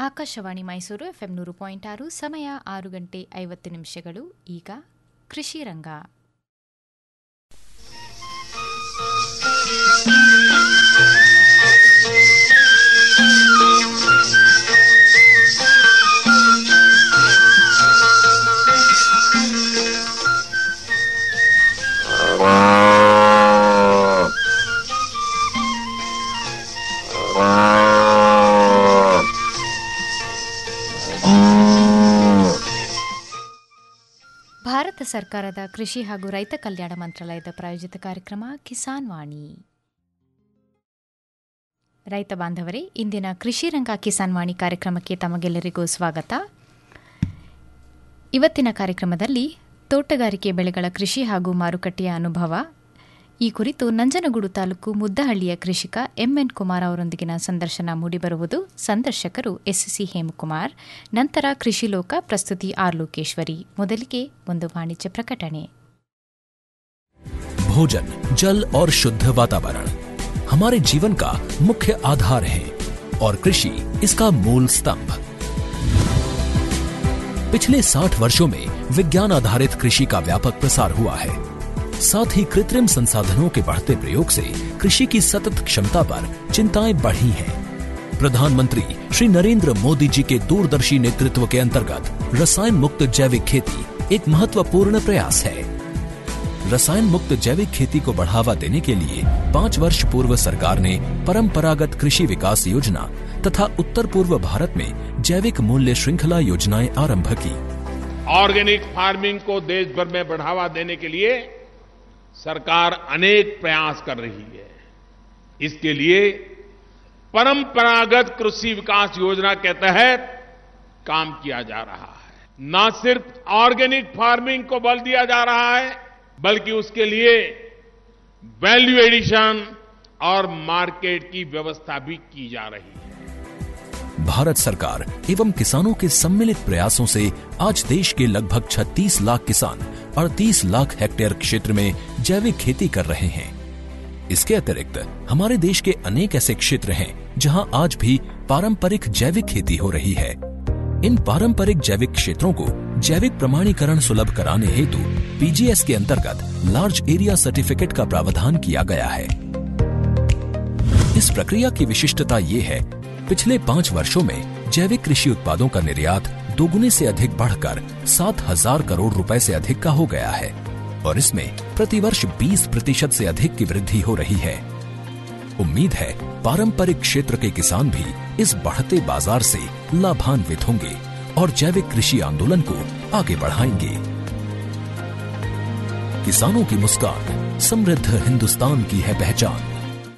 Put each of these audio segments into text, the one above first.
Akashvani Mysuru FM ನೂರು point ಆರು ಸಮಯ ಆರು ಗಂಟೆ ಐವತ್ತು ನಿಮಿಷಗಳು ಈಗ ಕೃಷಿ ರಂಗ ಭಾರತ ಸರ್ಕಾರದ ಕೃಷಿ ಹಾಗೂ ರೈತ ಕಲ್ಯಾಣ ಮಂತ್ರಾಲಯದ ಪ್ರಾಯೋಜಿತ ಕಾರ್ಯಕ್ರಮ ಕಿಸಾನ್ ವಾಣಿ ರೈತ ಬಾಂಧವರೇ ಇಂದಿನ ಕೃಷಿ ರಂಗ ಕಿಸಾನ್ ವಾಣಿ ಕಾರ್ಯಕ್ರಮಕ್ಕೆ ತಮಗೆಲ್ಲರಿಗೂ ಸ್ವಾಗತ ಇವತ್ತಿನ ಕಾರ್ಯಕ್ರಮದಲ್ಲಿ ತೋಟಗಾರಿಕೆ ಬೆಳೆಗಳ ಕೃಷಿ ಹಾಗೂ ಮಾರುಕಟ್ಟೆಯ ಅನುಭವ ಈ ಕುರಿತು ನಂಜನಗೂಡು ತಾಲೂಕು ಮುದ್ದಹಳ್ಳಿಯ ಕೃಷಿಕ ಎಂಎನ್ ಕುಮಾರ್ ಅವರೊಂದಿಗಿನ ಸಂದರ್ಶನ ಮೂಡಿಬರುವುದು ಸಂದರ್ಶಕರು ಎಸ್ಸಿ ಹೇಮಕುಮಾರ್ ನಂತರ ಕೃಷಿ ಲೋಕ ಪ್ರಸ್ತುತಿ ಆರ್ ಲೋಕೇಶ್ವರಿ ಮೊದಲಿಗೆ ಒಂದು ವಾಣಿಜ್ಯ ಪ್ರಕಟಣೆ भोजन जल और शुद्ध वातावरण हमारे जीवन का मुख्य आधार है और कृषि इसका मूल स्तंभ पिछले 60 वर्षों में विज्ञान आधारित कृषि का व्यापक प्रसार हुआ है साथ ही कृत्रिम संसाधनों के बढ़ते प्रयोग से कृषि की सतत क्षमता पर चिंताएं बढ़ी हैं। प्रधानमंत्री श्री नरेंद्र मोदी जी के दूरदर्शी नेतृत्व के अंतर्गत रसायन मुक्त जैविक खेती एक महत्वपूर्ण प्रयास है रसायन मुक्त जैविक खेती को बढ़ावा देने के लिए पाँच वर्ष पूर्व सरकार ने परंपरागत कृषि विकास योजना तथा उत्तर पूर्व भारत में जैविक मूल्य श्रृंखला योजनाएं आरंभ की ऑर्गेनिक फार्मिंग को देश भर में बढ़ावा देने के लिए सरकार अनेक प्रयास कर रही है इसके लिए परंपरागत कृषि विकास योजना के तहत काम किया जा रहा है न सिर्फ ऑर्गेनिक फार्मिंग को बल दिया जा रहा है बल्कि उसके लिए वैल्यू एडिशन और मार्केट की व्यवस्था भी की जा रही है भारत सरकार एवं किसानों के सम्मिलित प्रयासों से आज देश के लगभग 36 लाख किसान 38 लाख हेक्टेयर क्षेत्र में जैविक खेती कर रहे हैं इसके अतिरिक्त हमारे देश के अनेक ऐसे क्षेत्र हैं जहां आज भी पारंपरिक जैविक खेती हो रही है इन पारंपरिक जैविक क्षेत्रों को जैविक प्रमाणीकरण सुलभ कराने हेतु पीजीएस के अंतर्गत लार्ज एरिया सर्टिफिकेट का प्रावधान किया गया है इस प्रक्रिया की विशिष्टता ये है पिछले पाँच वर्षों में जैविक कृषि उत्पादों का निर्यात दोगुने से अधिक बढ़कर सात हजार करोड़ रुपए से अधिक का हो गया है और इसमें प्रतिवर्ष 20 प्रतिशत से अधिक की वृद्धि हो रही है उम्मीद है पारंपरिक क्षेत्र के किसान भी इस बढ़ते बाजार से लाभान्वित होंगे और जैविक कृषि आंदोलन को आगे बढ़ाएंगे किसानों की मुस्कान समृद्ध हिंदुस्तान की है पहचान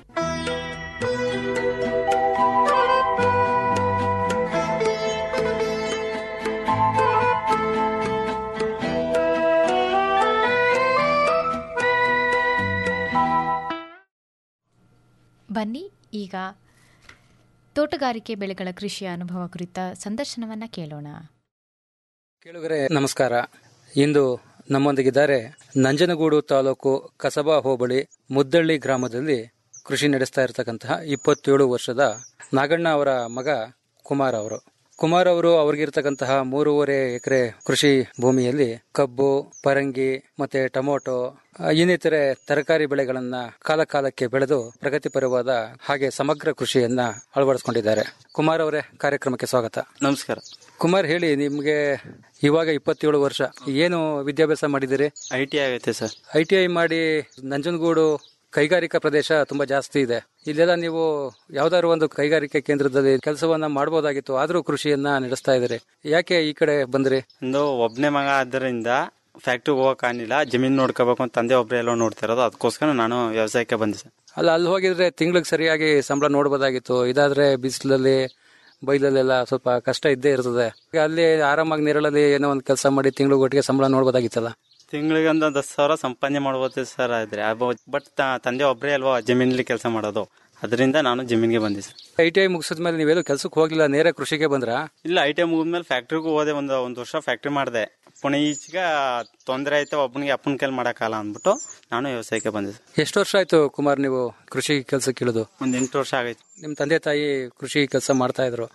ಬನ್ನಿ ಈಗ ತೋಟಗಾರಿಕೆ ಬೆಳೆಗಳ ಕೃಷಿಯ ಅನುಭವ ಕುರಿತ ಸಂದರ್ಶನವನ್ನ ಕೇಳೋಣ ಕೇಳುಗರೆ ನಮಸ್ಕಾರ ಇಂದು ನಮ್ಮೊಂದಿಗಿದ್ದಾರೆ ನಂಜನಗೂಡು ತಾಲೂಕು ಕಸಬಾ ಹೋಬಳಿ ಮುದ್ದಳ್ಳಿ ಗ್ರಾಮದಲ್ಲಿ ಕೃಷಿ ನಡೆಸ್ತಾ ಇರತಕ್ಕಂತಹ ಇಪ್ಪತ್ತೇಳು ವರ್ಷದ ನಾಗಣ್ಣ ಅವರ ಮಗ ಕುಮಾರ್ ಅವರು ಕುಮಾರ್ ಅವರು ಅವ್ರಿಗಿರ್ತಕ್ಕಂತಹ ಮೂರುವರೆ ಎಕರೆ ಕೃಷಿ ಭೂಮಿಯಲ್ಲಿ ಕಬ್ಬು ಪರಂಗಿ ಮತ್ತೆ ಟೊಮೊಟೊ ಆ, ಇನ್ನಿತರೆ ತರಕಾರಿ ಬೆಳೆಗಳನ್ನ ಕಾಲ ಕಾಲಕ್ಕೆ ಬೆಳೆದು ಪ್ರಗತಿಪರವಾದ ಹಾಗೆ ಸಮಗ್ರ ಕೃಷಿಯನ್ನ ಅಳವಡಿಸಿಕೊಂಡಿದ್ದಾರೆ ಕುಮಾರ್ ಅವರೇ ಕಾರ್ಯಕ್ರಮಕ್ಕೆ ಸ್ವಾಗತ ನಮಸ್ಕಾರ ಕುಮಾರ್ ಹೇಳಿ ನಿಮ್ಗೆ ಇವಾಗ ಇಪ್ಪತ್ತೇಳು ವರ್ಷ ಏನು ವಿದ್ಯಾಭ್ಯಾಸ ಮಾಡಿದಿರಿ ಐ ಟಿ ಆಗೈತೆ ಸರ್ ಐ ಟಿ ಐ ಮಾಡಿ ನಂಜನಗೂಡು ಕೈಗಾರಿಕಾ ಪ್ರದೇಶ ತುಂಬಾ ಜಾಸ್ತಿ ಇದೆ ಇಲ್ಲೆಲ್ಲ ನೀವು ಯಾವ್ದಾದ್ರು ಒಂದು ಕೈಗಾರಿಕೆ ಕೇಂದ್ರದಲ್ಲಿ ಕೆಲಸವನ್ನ ಮಾಡಬಹುದಾಗಿತ್ತು ಆದ್ರೂ ಕೃಷಿಯನ್ನ ನಡೆಸ್ತಾ ಇದ್ದೀರಿ ಯಾಕೆ ಈ ಕಡೆ ಬಂದ್ರಿ ಒಂದು ಒಬ್ನೇ ಮಗ ಆದ್ದರಿಂದ ಫ್ಯಾಕ್ಟ್ರಿಗೆ ಹೋಗಕ್ ಆಗಿಲ್ಲ ಜಮೀನ್ ನೋಡ್ಕೋಬೇಕು ಅಂತ ತಂದೆ ಒಬ್ರೇ ಎಲ್ಲ ನೋಡ್ತಾ ಇರೋದು ಅದಕ್ಕೋಸ್ಕರ ನಾನು ವ್ಯವಸಾಯಕ್ಕೆ ಬಂದೆ ಸರ್ ಅಲ್ಲ ಅಲ್ಲಿ ಹೋಗಿದ್ರೆ ತಿಂಗಳಿಗೆ ಸರಿಯಾಗಿ ಸಂಬಳ ನೋಡ್ಬೋದಾಗಿತ್ತು ಇದಾದ್ರೆ ಬಿಸಿಲಲ್ಲಿ ಬೈಲಲ್ಲೆಲ್ಲ ಸ್ವಲ್ಪ ಕಷ್ಟ ಇದ್ದೇ ಇರ್ತದೆ ಈಗ ಅಲ್ಲಿ ಆರಾಮಾಗಿ ನೆರಳಲ್ಲಿ ಏನೋ ಒಂದು ಕೆಲಸ ಮಾಡಿ ತಿಂಗಳು ಒಟ್ಟಿಗೆ ಸಂಬಳ ನೋಡ್ಬೋದಾಗಿತ್ತಲ್ಲ ತಿಂಗಳಿಗೆ ಒಂದು ಹತ್ತು ಸಾವಿರ ಸಂಪಾದನೆ ಮಾಡ್ಬೋದು ಸರ್ ಆದ್ರೆ ಬಟ್ ತಂದೆ ಒಬ್ರೇ ಅಲ್ವಾ ಜಮೀನಲ್ಲಿ ಕೆಲಸ ಮಾಡೋದು ಅದರಿಂದ ನಾನು ಜಮೀನ್ಗೆ ಬಂದೆ ಸರ್ ಐ ಟಿ ಐ ಮುಗಿಸಿದ್ಮೇಲೆ ನೀವೆಲ್ಲೂ ಕೆಲ್ಸಕ್ಕೆ ಹೋಗ್ಲಿಲ್ಲ ನೇರ ಕೃಷಿಗೆ ಬಂದ್ರಾ ಇಲ್ಲ ಐ ಟಿ ಐ ಮುಗಿದ್ಮೇಲೆ ಫ್ಯಾಕ್ಟ್ರಿಗೂ ಹೋದೆ ಒಂದು ಒಂದು ವರ್ಷ ಫ್ಯಾಕ್ಟ್ರಿ ಮಾಡಿದೆ ಪುಣೆ ಈಚೆಗೆ ತೊಂದರೆ ಆಯ್ತು ಒಬ್ಬನಿಗೆ ಅಪ್ಪನ ಕೈಲಿ ಮಾಡೋಕ್ಕಲ್ಲ ಅಂದ್ಬಿಟ್ಟು ನಾನು ವ್ಯವಸಾಯಕ್ಕೆ ಬಂದೆ ಸರ್ ಎಷ್ಟು ವರ್ಷ ಆಯ್ತು ಕುಮಾರ್ ನೀವು ಕೃಷಿ ಕೆಲಸಕ್ಕೆ ಇಳಿದು ಒಂದು ಎಂಟು ವರ್ಷ ಆಗೈತೆ ನಿಮ್ ತಂದೆ ತಾಯಿ ಕೃಷಿ ಕೆಲಸ ಮಾಡ್ತಾ ಇದ್ರು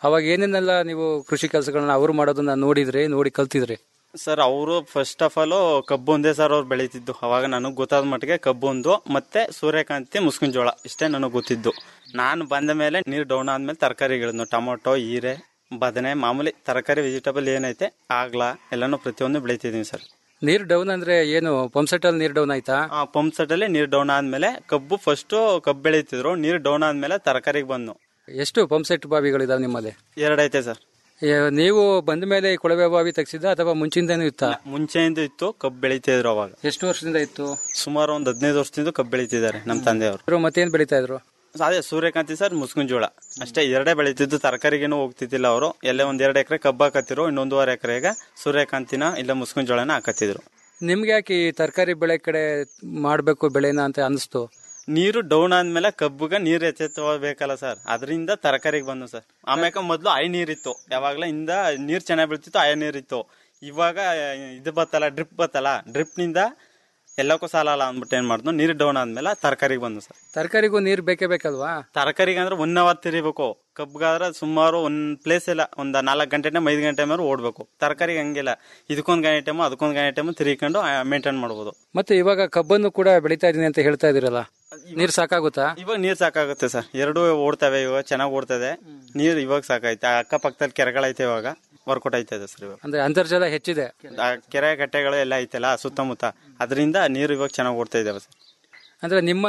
ಅವಾಗ ಏನೇನೆಲ್ಲ ನೀವು ಕೃಷಿ ಕೆಲಸಗಳನ್ನ ಅವ್ರು ಮಾಡೋದನ್ನ ನೋಡಿದ್ರಿ ನೋಡಿ ಕಲ್ತಿದ್ರಿ ಸರ್ ಅವರು ಫಸ್ಟ್ ಆಫ್ ಆಲ್ ಕಬ್ಬು ಒಂದೇ ಸರ್ ಅವ್ರು ಬೆಳೀತಿದ್ದು ಅವಾಗ ನನಗೆ ಗೊತ್ತಾದ ಮಟ್ಟಿಗೆ ಕಬ್ಬು ಒಂದು ಮತ್ತೆ ಸೂರ್ಯಕಾಂತಿ ಮುಸ್ಕಿನ ಜೋಳ ಇಷ್ಟೇ ನನಗೆ ಗೊತ್ತಿದ್ದು ನಾನು ಬಂದ ಮೇಲೆ ನೀರು ಡೌನ್ ಆದ್ಮೇಲೆ ತರಕಾರಿಗಳನ್ನು ಟೊಮೊಟೊ ಹೀರೆ ಬದನೆ ಮಾಮೂಲಿ ತರಕಾರಿ ವೆಜಿಟೇಬಲ್ ಏನೈತೆ ಆಗ್ಲಾ ಎಲ್ಲಾನು ಪ್ರತಿಯೊಂದು ಬೆಳಿತಿದೀನಿ ಸರ್ ನೀರ್ ಡೌನ್ ಅಂದ್ರೆ ಏನು ಪಂಪ್ಸೆಟ್ ಅಲ್ಲಿ ನೀರ್ ಡೌನ್ ಆಯ್ತಾ ಆ ಪಂಪ್ ಸೆಟ್ ಅಲ್ಲಿ ನೀರು ಡೌನ್ ಆದ್ಮೇಲೆ ಕಬ್ಬು ಫಸ್ಟ್ ಕಬ್ಬು ಬೆಳೀತಿದ್ರು ನೀರು ಡೌನ್ ಆದ್ಮೇಲೆ ತರಕಾರಿಗೆ ಬಂದು ಎಷ್ಟು ಪಂಪ್ಸೆಟ್ ಬಾವಿಗಳಿದಾವೆ ನಿಮ್ಮಲ್ಲಿ ಎರಡೈತೆ ಸರ್ ಏ, ನೀವು ಬಂದ ಮೇಲೆ ಈ ಕೊಳವೆ ಬಾವಿ ತೆಗ್ಸಿದ್ದ ಅಥವಾ ಮುಂಚಿಂದನೂ ಇತ್ತಾ ಮುಂಚೆಯಿಂದ ಇತ್ತು ಕಬ್ಬು ಬೆಳೀತಿದ್ರು ಅವಾಗ ಎಷ್ಟು ವರ್ಷದಿಂದ ಇತ್ತು ಸುಮಾರು ಒಂದು ಹದಿನೈದು ವರ್ಷದಿಂದ ಕಬ್ಬು ಬೆಳೀತಿದ್ದಾರೆ ನಮ್ಮ ತಂದೆಯವರು ಇವ್ರು ಮತ್ತೇನ್ ಬೆಳಿತಾ ಇದ್ರು ಅದೇ ಸೂರ್ಯಕಾಂತಿ ಸರ್ ಮುಸ್ಕಿನ ಜೋಳ ಅಷ್ಟೇ ಎರಡೇ ಬೆಳೀತಿದ್ದು ತರಕಾರಿಗೇನು ಹೋಗ್ತಿದ್ದಿಲ್ಲ ಅವರು ಎಲ್ಲೇ ಒಂದ್ ಎರಡು ಎಕರೆ ಕಬ್ಬು ಹಾಕತ್ತಿರು ಇನ್ನೊಂದೂವರೆ ಎಕರೆಗೆ ಸೂರ್ಯಕಾಂತಿನ ಇಲ್ಲ ಮುಸ್ಕಿನ ಜೋಳನ ಹಾಕತ್ತಿದ್ರು ನಿಮ್ಗೆ ಯಾಕೆ ಈ ತರಕಾರಿ ಬೆಳೆ ಕಡೆ ಮಾಡ್ಬೇಕು ಬೆಳೆನ ಅಂತ ಅನಿಸ್ತು ನೀರು ಡೌನ್ ಆದ್ಮೇಲೆ ಕಬ್ಬುಗ ನೀರ್ ಎಚ್ಚೆತ್ತಬೇಕಲ್ಲ ಸರ್ ಅದರಿಂದ ತರಕಾರಿಗೆ ಬಂದು ಸರ್ ಆಮ್ಯಾಕ ಮೊದ್ಲು ಆಯ್ ನೀರಿತ್ತು ಯಾವಾಗ್ಲೂ ಇಂದ ನೀರ್ ಚೆನ್ನಾಗಿ ಬೀಳ್ತಿತ್ತು ಆಯ ನೀರಿತ್ತು ಇವಾಗ ಇದು ಬತ್ತಲ್ಲ ಡ್ರಿಪ್ ಬತ್ತಲ್ಲ ಡ್ರಿಪ್ ನಿಂದ ಎಲ್ಲಕ್ಕೂ ಸಾಲಲ್ಲ ಅಂದ್ಬಿಟ್ಟು ಏನ್ ಮಾಡಿದ್ನು ನೀರು ಡೌನ್ ಆದ್ಮೇಲೆ ತರಕಾರಿಗೆ ಬಂದು ಸರ್ ತರಕಾರಿಗೂ ನೀರ್ ಬೇಕೇ ಬೇಕಲ್ವಾ ತರಕಾರಿಗೆ ಅಂದ್ರೆ ಒನ್ ಅವರ್ ತಿರಿಬೇಕು ಕಬ್ಗಾದ್ರೆ ಸುಮಾರು ಒಂದ್ ಪ್ಲೇಸ್ ಇಲ್ಲ ಒಂದ್ ನಾಲ್ಕು ಗಂಟೆ ಟೈಮ್ ಐದು ಗಂಟೆ ಮೇಲೆ ಓಡ್ಬೇಕು ತರಕಾರಿಗೆ ಹಂಗಿಲ್ಲ ಇದಕ್ಕೊಂದ್ ಗಂಟೆ ಟೈಮು ಅದಕ್ಕೊಂದ್ ಗಂಟೆ ಟೈಮು ತಿರ್ಕೊಂಡು ಮೇಂಟೈನ್ ಮಾಡ್ಬೋದು ಮತ್ತೆ ಇವಾಗ ಕಬ್ಬನ್ನು ಕೂಡ ಬೆಳಿತಾ ಇದೀನಿ ಅಂತ ಹೇಳ್ತಾ ಇದೀರಲ್ಲ ನೀರ್ ಸಾಕಾಗುತ್ತಾ ಇವಾಗ ನೀರ್ ಸಾಕಾಗುತ್ತೆ ಸರ್ ಎರಡು ಓಡ್ತವೆ ಇವಾಗ ಚೆನ್ನಾಗಿ ಓಡ್ತದೆ ನೀರ್ ಇವಾಗ ಸಾಕೈತೆ ಅಕ್ಕ ಪಕ್ಕದಲ್ಲಿ ಕೆರೆಗಳೈತೆ ಇವಾಗ ವರ್ಕೌಟ್ ಆಯ್ತದೆ ಸರ್ ಇವಾಗ ಅಂದ್ರೆ ಅಂತರ್ಜಲ ಹೆಚ್ಚಿದೆ ಆ ಕೆರೆ ಕಟ್ಟೆಗಳು ಎಲ್ಲ ಐತಲ್ಲ ಸುತ್ತಮುತ್ತ ಅದರಿಂದ ನೀರು ಇವಾಗ ಚೆನ್ನಾಗಿ ಓಡ್ತಾ ಇದಾವೆ ಸರ್ ಅಂದ್ರೆ ನಿಮ್ಮ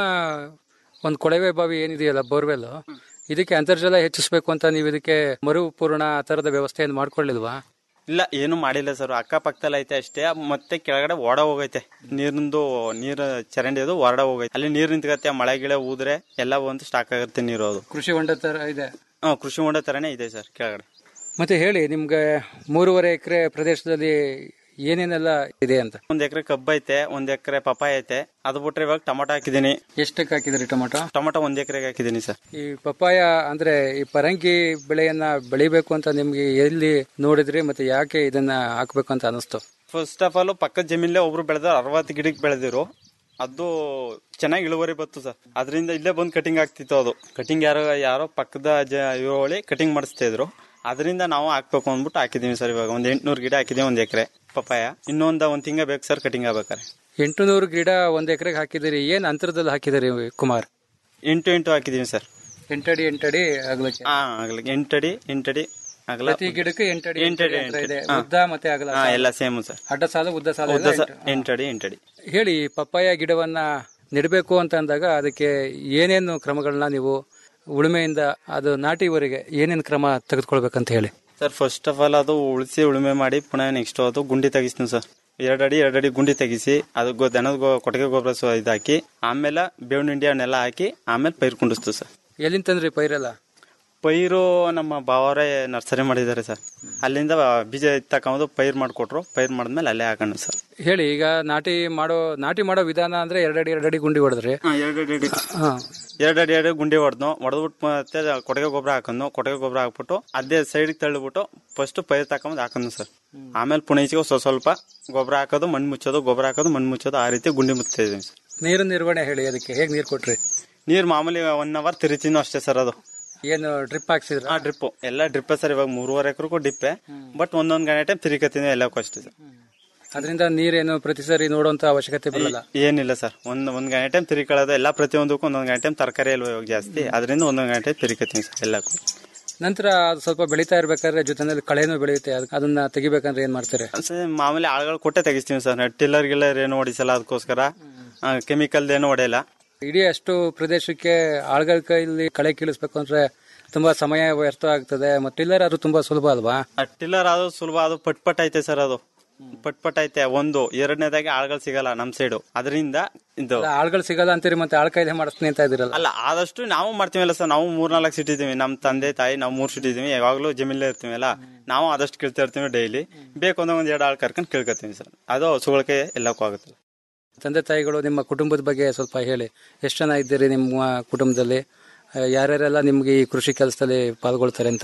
ಒಂದು ಕೊಳವೆ ಬಾವಿ ಏನಿದೆಯಲ್ಲ ಬೋರ್ವೆಲ್ ಇದಕ್ಕೆ ಅಂತರ್ಜಲ ಹೆಚ್ಚಿಸ್ಬೇಕು ಅಂತ ನೀವು ಇದಕ್ಕೆ ಮರುಪೂರ್ಣ ಆ ತರದ ವ್ಯವಸ್ಥೆಯನ್ನು ಮಾಡ್ಕೊಳ್ಳಿಲ್ವಾ ಇಲ್ಲ ಏನು ಮಾಡಿಲ್ಲ ಸರ್ ಅಕ್ಕ ಪಕ್ಕದಲ್ಲಿ ಐತೆ ಅಷ್ಟೇ ಮತ್ತೆ ಕೆಳಗಡೆ ಓಡ ಹೋಗೈತೆ ನೀರಿಂದು ನೀರು ಚರಂಡಿ ಅದು ಹೊರಡ ಹೋಗೈತೆ ಅಲ್ಲಿ ನೀರು ನಿಂತ್ಕತ್ತೆ ಮಳೆ ಗಿಳೆ ಊದ್ರೆ ಎಲ್ಲ ಒಂದು ಸ್ಟಾಕ್ ಆಗುತ್ತೆ ನೀರು ಅದು ಕೃಷಿ ಹೊಂಡ ತರ ಇದೆ ಹಾ ಕೃಷಿ ಹೊಂಡ ತರನೇ ಇದೆ ಸರ್ ಕೆಳಗಡೆ ಮತ್ತೆ ಹೇಳಿ ನಿಮ್ಗೆ ಮೂರುವರೆ ಎಕರೆ ಪ್ರದೇಶದಲ್ಲಿ ಏನೇನೆಲ್ಲ ಇದೆ ಅಂತ ಒಂದ್ ಎಕರೆ ಕಬ್ಬು ಐತೆ ಒಂದ್ ಎಕರೆ ಪಪ್ಪಾಯ ಐತೆ ಅದು ಬಿಟ್ರೆ ಇವಾಗ ಟೊಮೊಟೊ ಹಾಕಿದೀನಿ ಎಷ್ಟಕ್ಕೆ ಹಾಕಿದ್ರಿ ಟೊಮೊಟೊ ಟೊಮೊಟೊ ಒಂದ್ ಎಕರೆಗೆ ಹಾಕಿದೀನಿ ಸರ್ ಈ ಪಪ್ಪಾಯ ಅಂದ್ರೆ ಈ ಪರಂಗಿ ಬೆಳೆಯನ್ನ ಬೆಳಿಬೇಕು ಅಂತ ನಿಮ್ಗೆ ಎಲ್ಲಿ ನೋಡಿದ್ರಿ ಮತ್ತೆ ಯಾಕೆ ಇದನ್ನ ಹಾಕ್ಬೇಕು ಅಂತ ಅನಿಸ್ತು ಫಸ್ಟ್ ಆಫ್ ಆಲ್ ಪಕ್ಕದ ಜಮೀನ್ಲೇ ಒಬ್ರು ಬೆಳೆದ್ರು ಅರವತ್ತು ಗಿಡಕ್ಕೆ ಬೆಳೆದಿರು ಅದು ಚೆನ್ನಾಗಿ ಇಳುವರಿ ಬತ್ತು ಸರ್ ಅದರಿಂದ ಇಲ್ಲೇ ಬಂದು ಕಟಿಂಗ್ ಆಗ್ತಿತ್ತು ಅದು ಕಟಿಂಗ್ ಯಾರೋ ಯಾರೋ ಪಕ್ಕದ ಜ ಇರೋಳಿ ಕಟಿಂಗ್ ಮಾಡಿಸ್ತಾ ಇದ್ರು ಅದರಿಂದ ನಾವು ಹಾಕ್ಬೇಕು ಅಂದ್ಬಿಟ್ಟು ಹಾಕಿದೀವಿ ಸರ್ ಇವಾಗ ಒಂದ್ ಎಂಟ್ನೂರು ಗಿಡ ಹಾಕಿದೀವಿ ಒಂದ್ ಎಕರೆ ಪಪ್ಪಾಯ ಇನ್ನೊಂದ ಒಂದ್ ತಿಂಗ ಬೇಕು ಸರ್ ಕಟಿಂಗ್ ಆಗ್ಬೇಕಾರೆ ಎಂಟುನೂರು ಗಿಡ ಒಂದ್ ಎಕರೆಗೆ ಹಾಕಿದಿರಿ ಏನ್ ಅಂತರದಲ್ಲಿ ಹಾಕಿದಿರಿ ಕುಮಾರ್ ಎಂಟು ಎಂಟು ಹಾಕಿದೀವಿ ಸರ್ ಎಂಟಡಿ ಎಂಟಡಿ ಆಗ್ಲಿಕ್ಕೆ ಹಾ ಆಗ್ಲಿ ಎಂಟಡಿ ಎಂಟಡಿ ಆಗಲ್ಲ ಪ್ರತಿ ಗಿಡಕ್ಕೆ ಎಂಟಡಿ ಎಂಟಡಿ ಅಂತರ ಇದೆ ಹಾ. ಉದ್ದ ಮತ್ತೆ ಅಗಲ ಹಾ ಎಲ್ಲ ಸೇಮ್ ಸರ್ ಅಡ್ಡ ಸಾಲು ಉದ್ದ ಸಾಲು ಉದ್ದ ಎಲ್ಲ ಸ- ಎಂಟು. ಎಂಟಡಿ ಎಂಟಡಿ ಹೇಳಿ ಪಪ್ಪಾಯ ಗಿಡವನ್ನ ನೆಡಬೇಕು ಅಂತ ಅಂದಾಗ ಅದಕ್ಕೆ ಏನೇನು ಕ್ರಮಗಳನ್ನ ನೀವು ಉಳುಮೆಯಿಂದ ಅದು ನಾಟಿವರೆಗೆ ಏನೇನು ಕ್ರಮ ತೆಗೆದುಕೊಳ್ಬೇಕಂತ ಹೇಳಿ ಸರ್ ಫಸ್ಟ್ ಆಫ್ ಆಲ್ ಅದು ಉಳಿಸಿ ಉಳುಮೆ ಮಾಡಿ ಪುನಃ ನೆಕ್ಸ್ಟ್ ಅದು ಗುಂಡಿ ತೆಗಿಸ್ತೀನಿ ಸರ್ ಎರಡು ಅಡಿ ಎರಡು ಅಡಿ ಗುಂಡಿ ತೆಗಿಸಿ ಅದು ಗೊ- ದನದ ಗೊ- ಕೊಟ್ಟಿಗೆ ಗೊಬ್ಬರ ಸೊ ಇದಾಕಿ ಆಮೇಲೆ ಬೇವಿನ ಹಿಂಡಿ ಅವನ್ನೆಲ್ಲ ಹಾಕಿ ಆಮೇಲೆ ಪೈರು ಕುಂಡಿಸ್ತು ಸರ್ ಎಲ್ಲಿಂದ ತಂದ್ರಿ ಪೈರೆಲ್ಲ ಪೈರು ನಮ್ಮ ಬಾವರೇ ನರ್ಸರಿ ಮಾಡಿದ್ದಾರೆ ಸರ್ ಅಲ್ಲಿಂದ ಬೀಜ ತಗೊಂಡು ಪೈರ್ ಮಾಡಿಕೊಟ್ರು ಪೈರ್ ಮಾಡಿದ್ಮೇಲೆ ಅಲ್ಲೇ ಹಾಕೋಣ ಸರ್ ಹೇಳಿ ಈಗ ನಾಟಿ ಮಾಡೋ ನಾಟಿ ಮಾಡೋ ವಿಧಾನ ಅಂದ್ರೆ ಎರಡಡಿ ಎರಡಡಿ ಗುಂಡಿ ಹೊಡೆದ್ರಿ ಎರಡು ಅಡಿ ಹಾ ಎರಡು ಅಡಿ ಎರಡು ಗುಂಡಿ ಹೊಡೆದ್ನು ಹೊಡೆದ್ಬಿಟ್ಟು ಮತ್ತೆ ಕೊಟ್ಟಿಗೆ ಗೊಬ್ಬರ ಹಾಕೊಂಡು ಕೊಟ್ಟಿಗೆ ಗೊಬ್ಬರ ಹಾಕ್ಬಿಟ್ಟು ಅದೇ ಸೈಡ್ಗೆ ತಳ್ಳಿಬಿಟ್ಟು ಫಸ್ಟ್ ಪೈರ್ ತಕೊಂಡ್ ಹಾಕೋದು ಸರ್ ಆಮೇಲೆ ಪುನಃ ಈಚೆಗೆ ಸ್ವಲ್ಪ ಸ್ವಲ್ಪ ಗೊಬ್ಬರ ಹಾಕೋದು ಮಣ್ಣು ಮುಚ್ಚೋದು ಗೊಬ್ಬರ ಹಾಕೋದು ಮಣ್ಣು ಮುಚ್ಚೋದು ಆ ರೀತಿ ಗುಂಡಿ ಮುಚ್ತಾ ಇದೀವಿ ಸರ್ ನೀರು ನಿರ್ವಹಣೆ ಹೇಳಿ ಅದಕ್ಕೆ ಹೇಗೆ ನೀರು ಕೊಟ್ರಿ ನೀರು ಮಾಮೂಲಿ ಒನ್ ಅವರ್ ತಿರುಚಿನೂ ಅಷ್ಟೇ ಸರ್ ಅದು ಏನು ಡ್ರಿಪ್ ಹಾಕ್ಸಿದ್ರ ಆ ಡ್ರಿಪ್ ಎಲ್ಲ ಡ್ರಿಪ್ ಸರ್ ಇವಾಗ ಮೂರುವರೆ ಎಕರೆಗೂ ಡಿಪ್ಪೆ ಬಟ್ ಒಂದೊಂದ್ ಗಂಟೆ ಟೈಮ್ ತಿರುಗತ್ತೀನಿ ಎಲ್ಲಕ್ಕೂ ಅಷ್ಟೇ ಸರ್ ಅದರಿಂದ ನೀರೇನು ಪ್ರತಿ ಸರಿ ನೋಡುವಂತ ಅವಶ್ಯಕತೆ ಬರಲ್ಲ ಏನಿಲ್ಲ ಸರ್ ಒಂದ್ ಒಂದ್ ಗಂಟೆ ಟೈಮ್ ತಿರುಕೊಳ್ಳೋದು ಎಲ್ಲ ಪ್ರತಿಯೊಂದಕ್ಕೂ ಒಂದೊಂದ್ ಗಂಟೆ ಟೈಮ್ ತರಕಾರಿ ಅಲ್ವಾ ಇವಾಗ ಜಾಸ್ತಿ ಅದರಿಂದ ಒಂದೊಂದ್ ಗಂಟೆ ತಿರುಗತ್ತೀನಿ ಸರ್ ಎಲ್ಲಕ್ಕೂ ನಂತರ ಅದು ಸ್ವಲ್ಪ ಬೆಳೀತಾ ಇರ್ಬೇಕಾದ್ರೆ ಜೊತೆನಲ್ಲಿ ಕಳೆನೂ ಬೆಳೆಯುತ್ತೆ ಅದ್- ಅದನ್ನ ತೆಗಿಬೇಕಂದ್ರೆ ಏನ್ ಮಾಡ್ತಾರೆ ಸರ್, ಮಾಮೂಲಿ ಆಳುಗಳು ಕೊಟ್ಟೆ ತೆಗಿಸ್ತೀವಿ ಸರ್ ಟಿಲ್ಲರ್ ಗಿಲ್ಲರ್ ಏನು ಹೊಡಿಸಲ್ಲ ಅದಕ್ಕೋಸ್ಕರ ಕೆಮಿಕಲ್ ಏನು ಹೊಡೆಯಲ್ಲ ಇಡೀ ಅಷ್ಟು ಪ್ರದೇಶಕ್ಕೆ ಆಳ್ಗಳ ಕೈಲಿ ಕಳೆ ಕೀಳಿಸ್ಬೇಕು ಅಂದ್ರೆ ತುಂಬಾ ಸಮಯ ವ್ಯರ್ಥ ಆಗ್ತದೆ ಮತ್ತೆ ಟಿಲ್ಲರ್ ಅದು ತುಂಬಾ ಸುಲಭ ಅಲ್ವಾ ಆ ಟಿಲ್ಲರ್ ಅದು ಸುಲಭ ಅದು ಪಟ್ ಪಟ್ ಐತೆ ಸರ್ ಅದು ಪಟ್ ಪಟ್ ಐತೆ ಒಂದು ಎರಡನೇದಾಗಿ ಆಳುಗಳು ಸಿಗಲ್ಲ ನಮ್ ಸೈಡು ಅದರಿಂದ ಇದು ಆಳ್ಗಳು ಸಿಗಲ್ಲ ಅಂತೀರಿ ಮತ್ತೆ ಆಳ್ ಕೈಲೇ ಮಾಡಿಸ್ತೀನಿ ಅಂತ ಇದಿರಲ್ಲ ಅಲ್ಲ ಆದಷ್ಟು ನಾವು ಮಾಡ್ತೀವಲ್ಲ ಸರ್ ನಾವು ಮೂರ್ನಾಲ್ಕು ಸಿಟಿ ಇದೀವಿ ನಮ್ಮ ತಂದೆ ತಾಯಿ ನಾವು ಮೂರ್ ಸಿಟಿ ಇದೀವಿ ಯಾವಾಗ್ಲೂ ಜಮೀನ್ಲೇ ಇರ್ತೀವಲ್ಲ ನಾವು ಆದಷ್ಟು ಕೇಳ್ತಾ ಇರ್ತೀವಿ ಡೈಲಿ ಬೇಕು ಅಂದ್ರೆ ಒಂದ್ ಎರಡು ಆಳು ಕರ್ಕೊಂಡು ಕೇಳ್ಕೊತೀವಿ ಸರ್ ಅದು ಸುಗಳಕೆ ಎಲ್ಲಕ್ಕೂ ಆಗುತ್ತೆ ತಂದೆ ತಾಯಿಗಳು ನಿಮ್ಮ ಕುಟುಂಬದ ಬಗ್ಗೆ ಸ್ವಲ್ಪ ಹೇಳಿ ಎಷ್ಟು ಜನ ಇದ್ದೀರಿ ನಿಮ್ಮ ಕುಟುಂಬದಲ್ಲಿ ಆ, ಯಾರ್ಯಾರೆಲ್ಲ ನಿಮ್ಗೆ ಈ ಕೃಷಿ ಕೆಲಸದಲ್ಲಿ ಪಾಲ್ಗೊಳ್ತಾರೆ ಅಂತ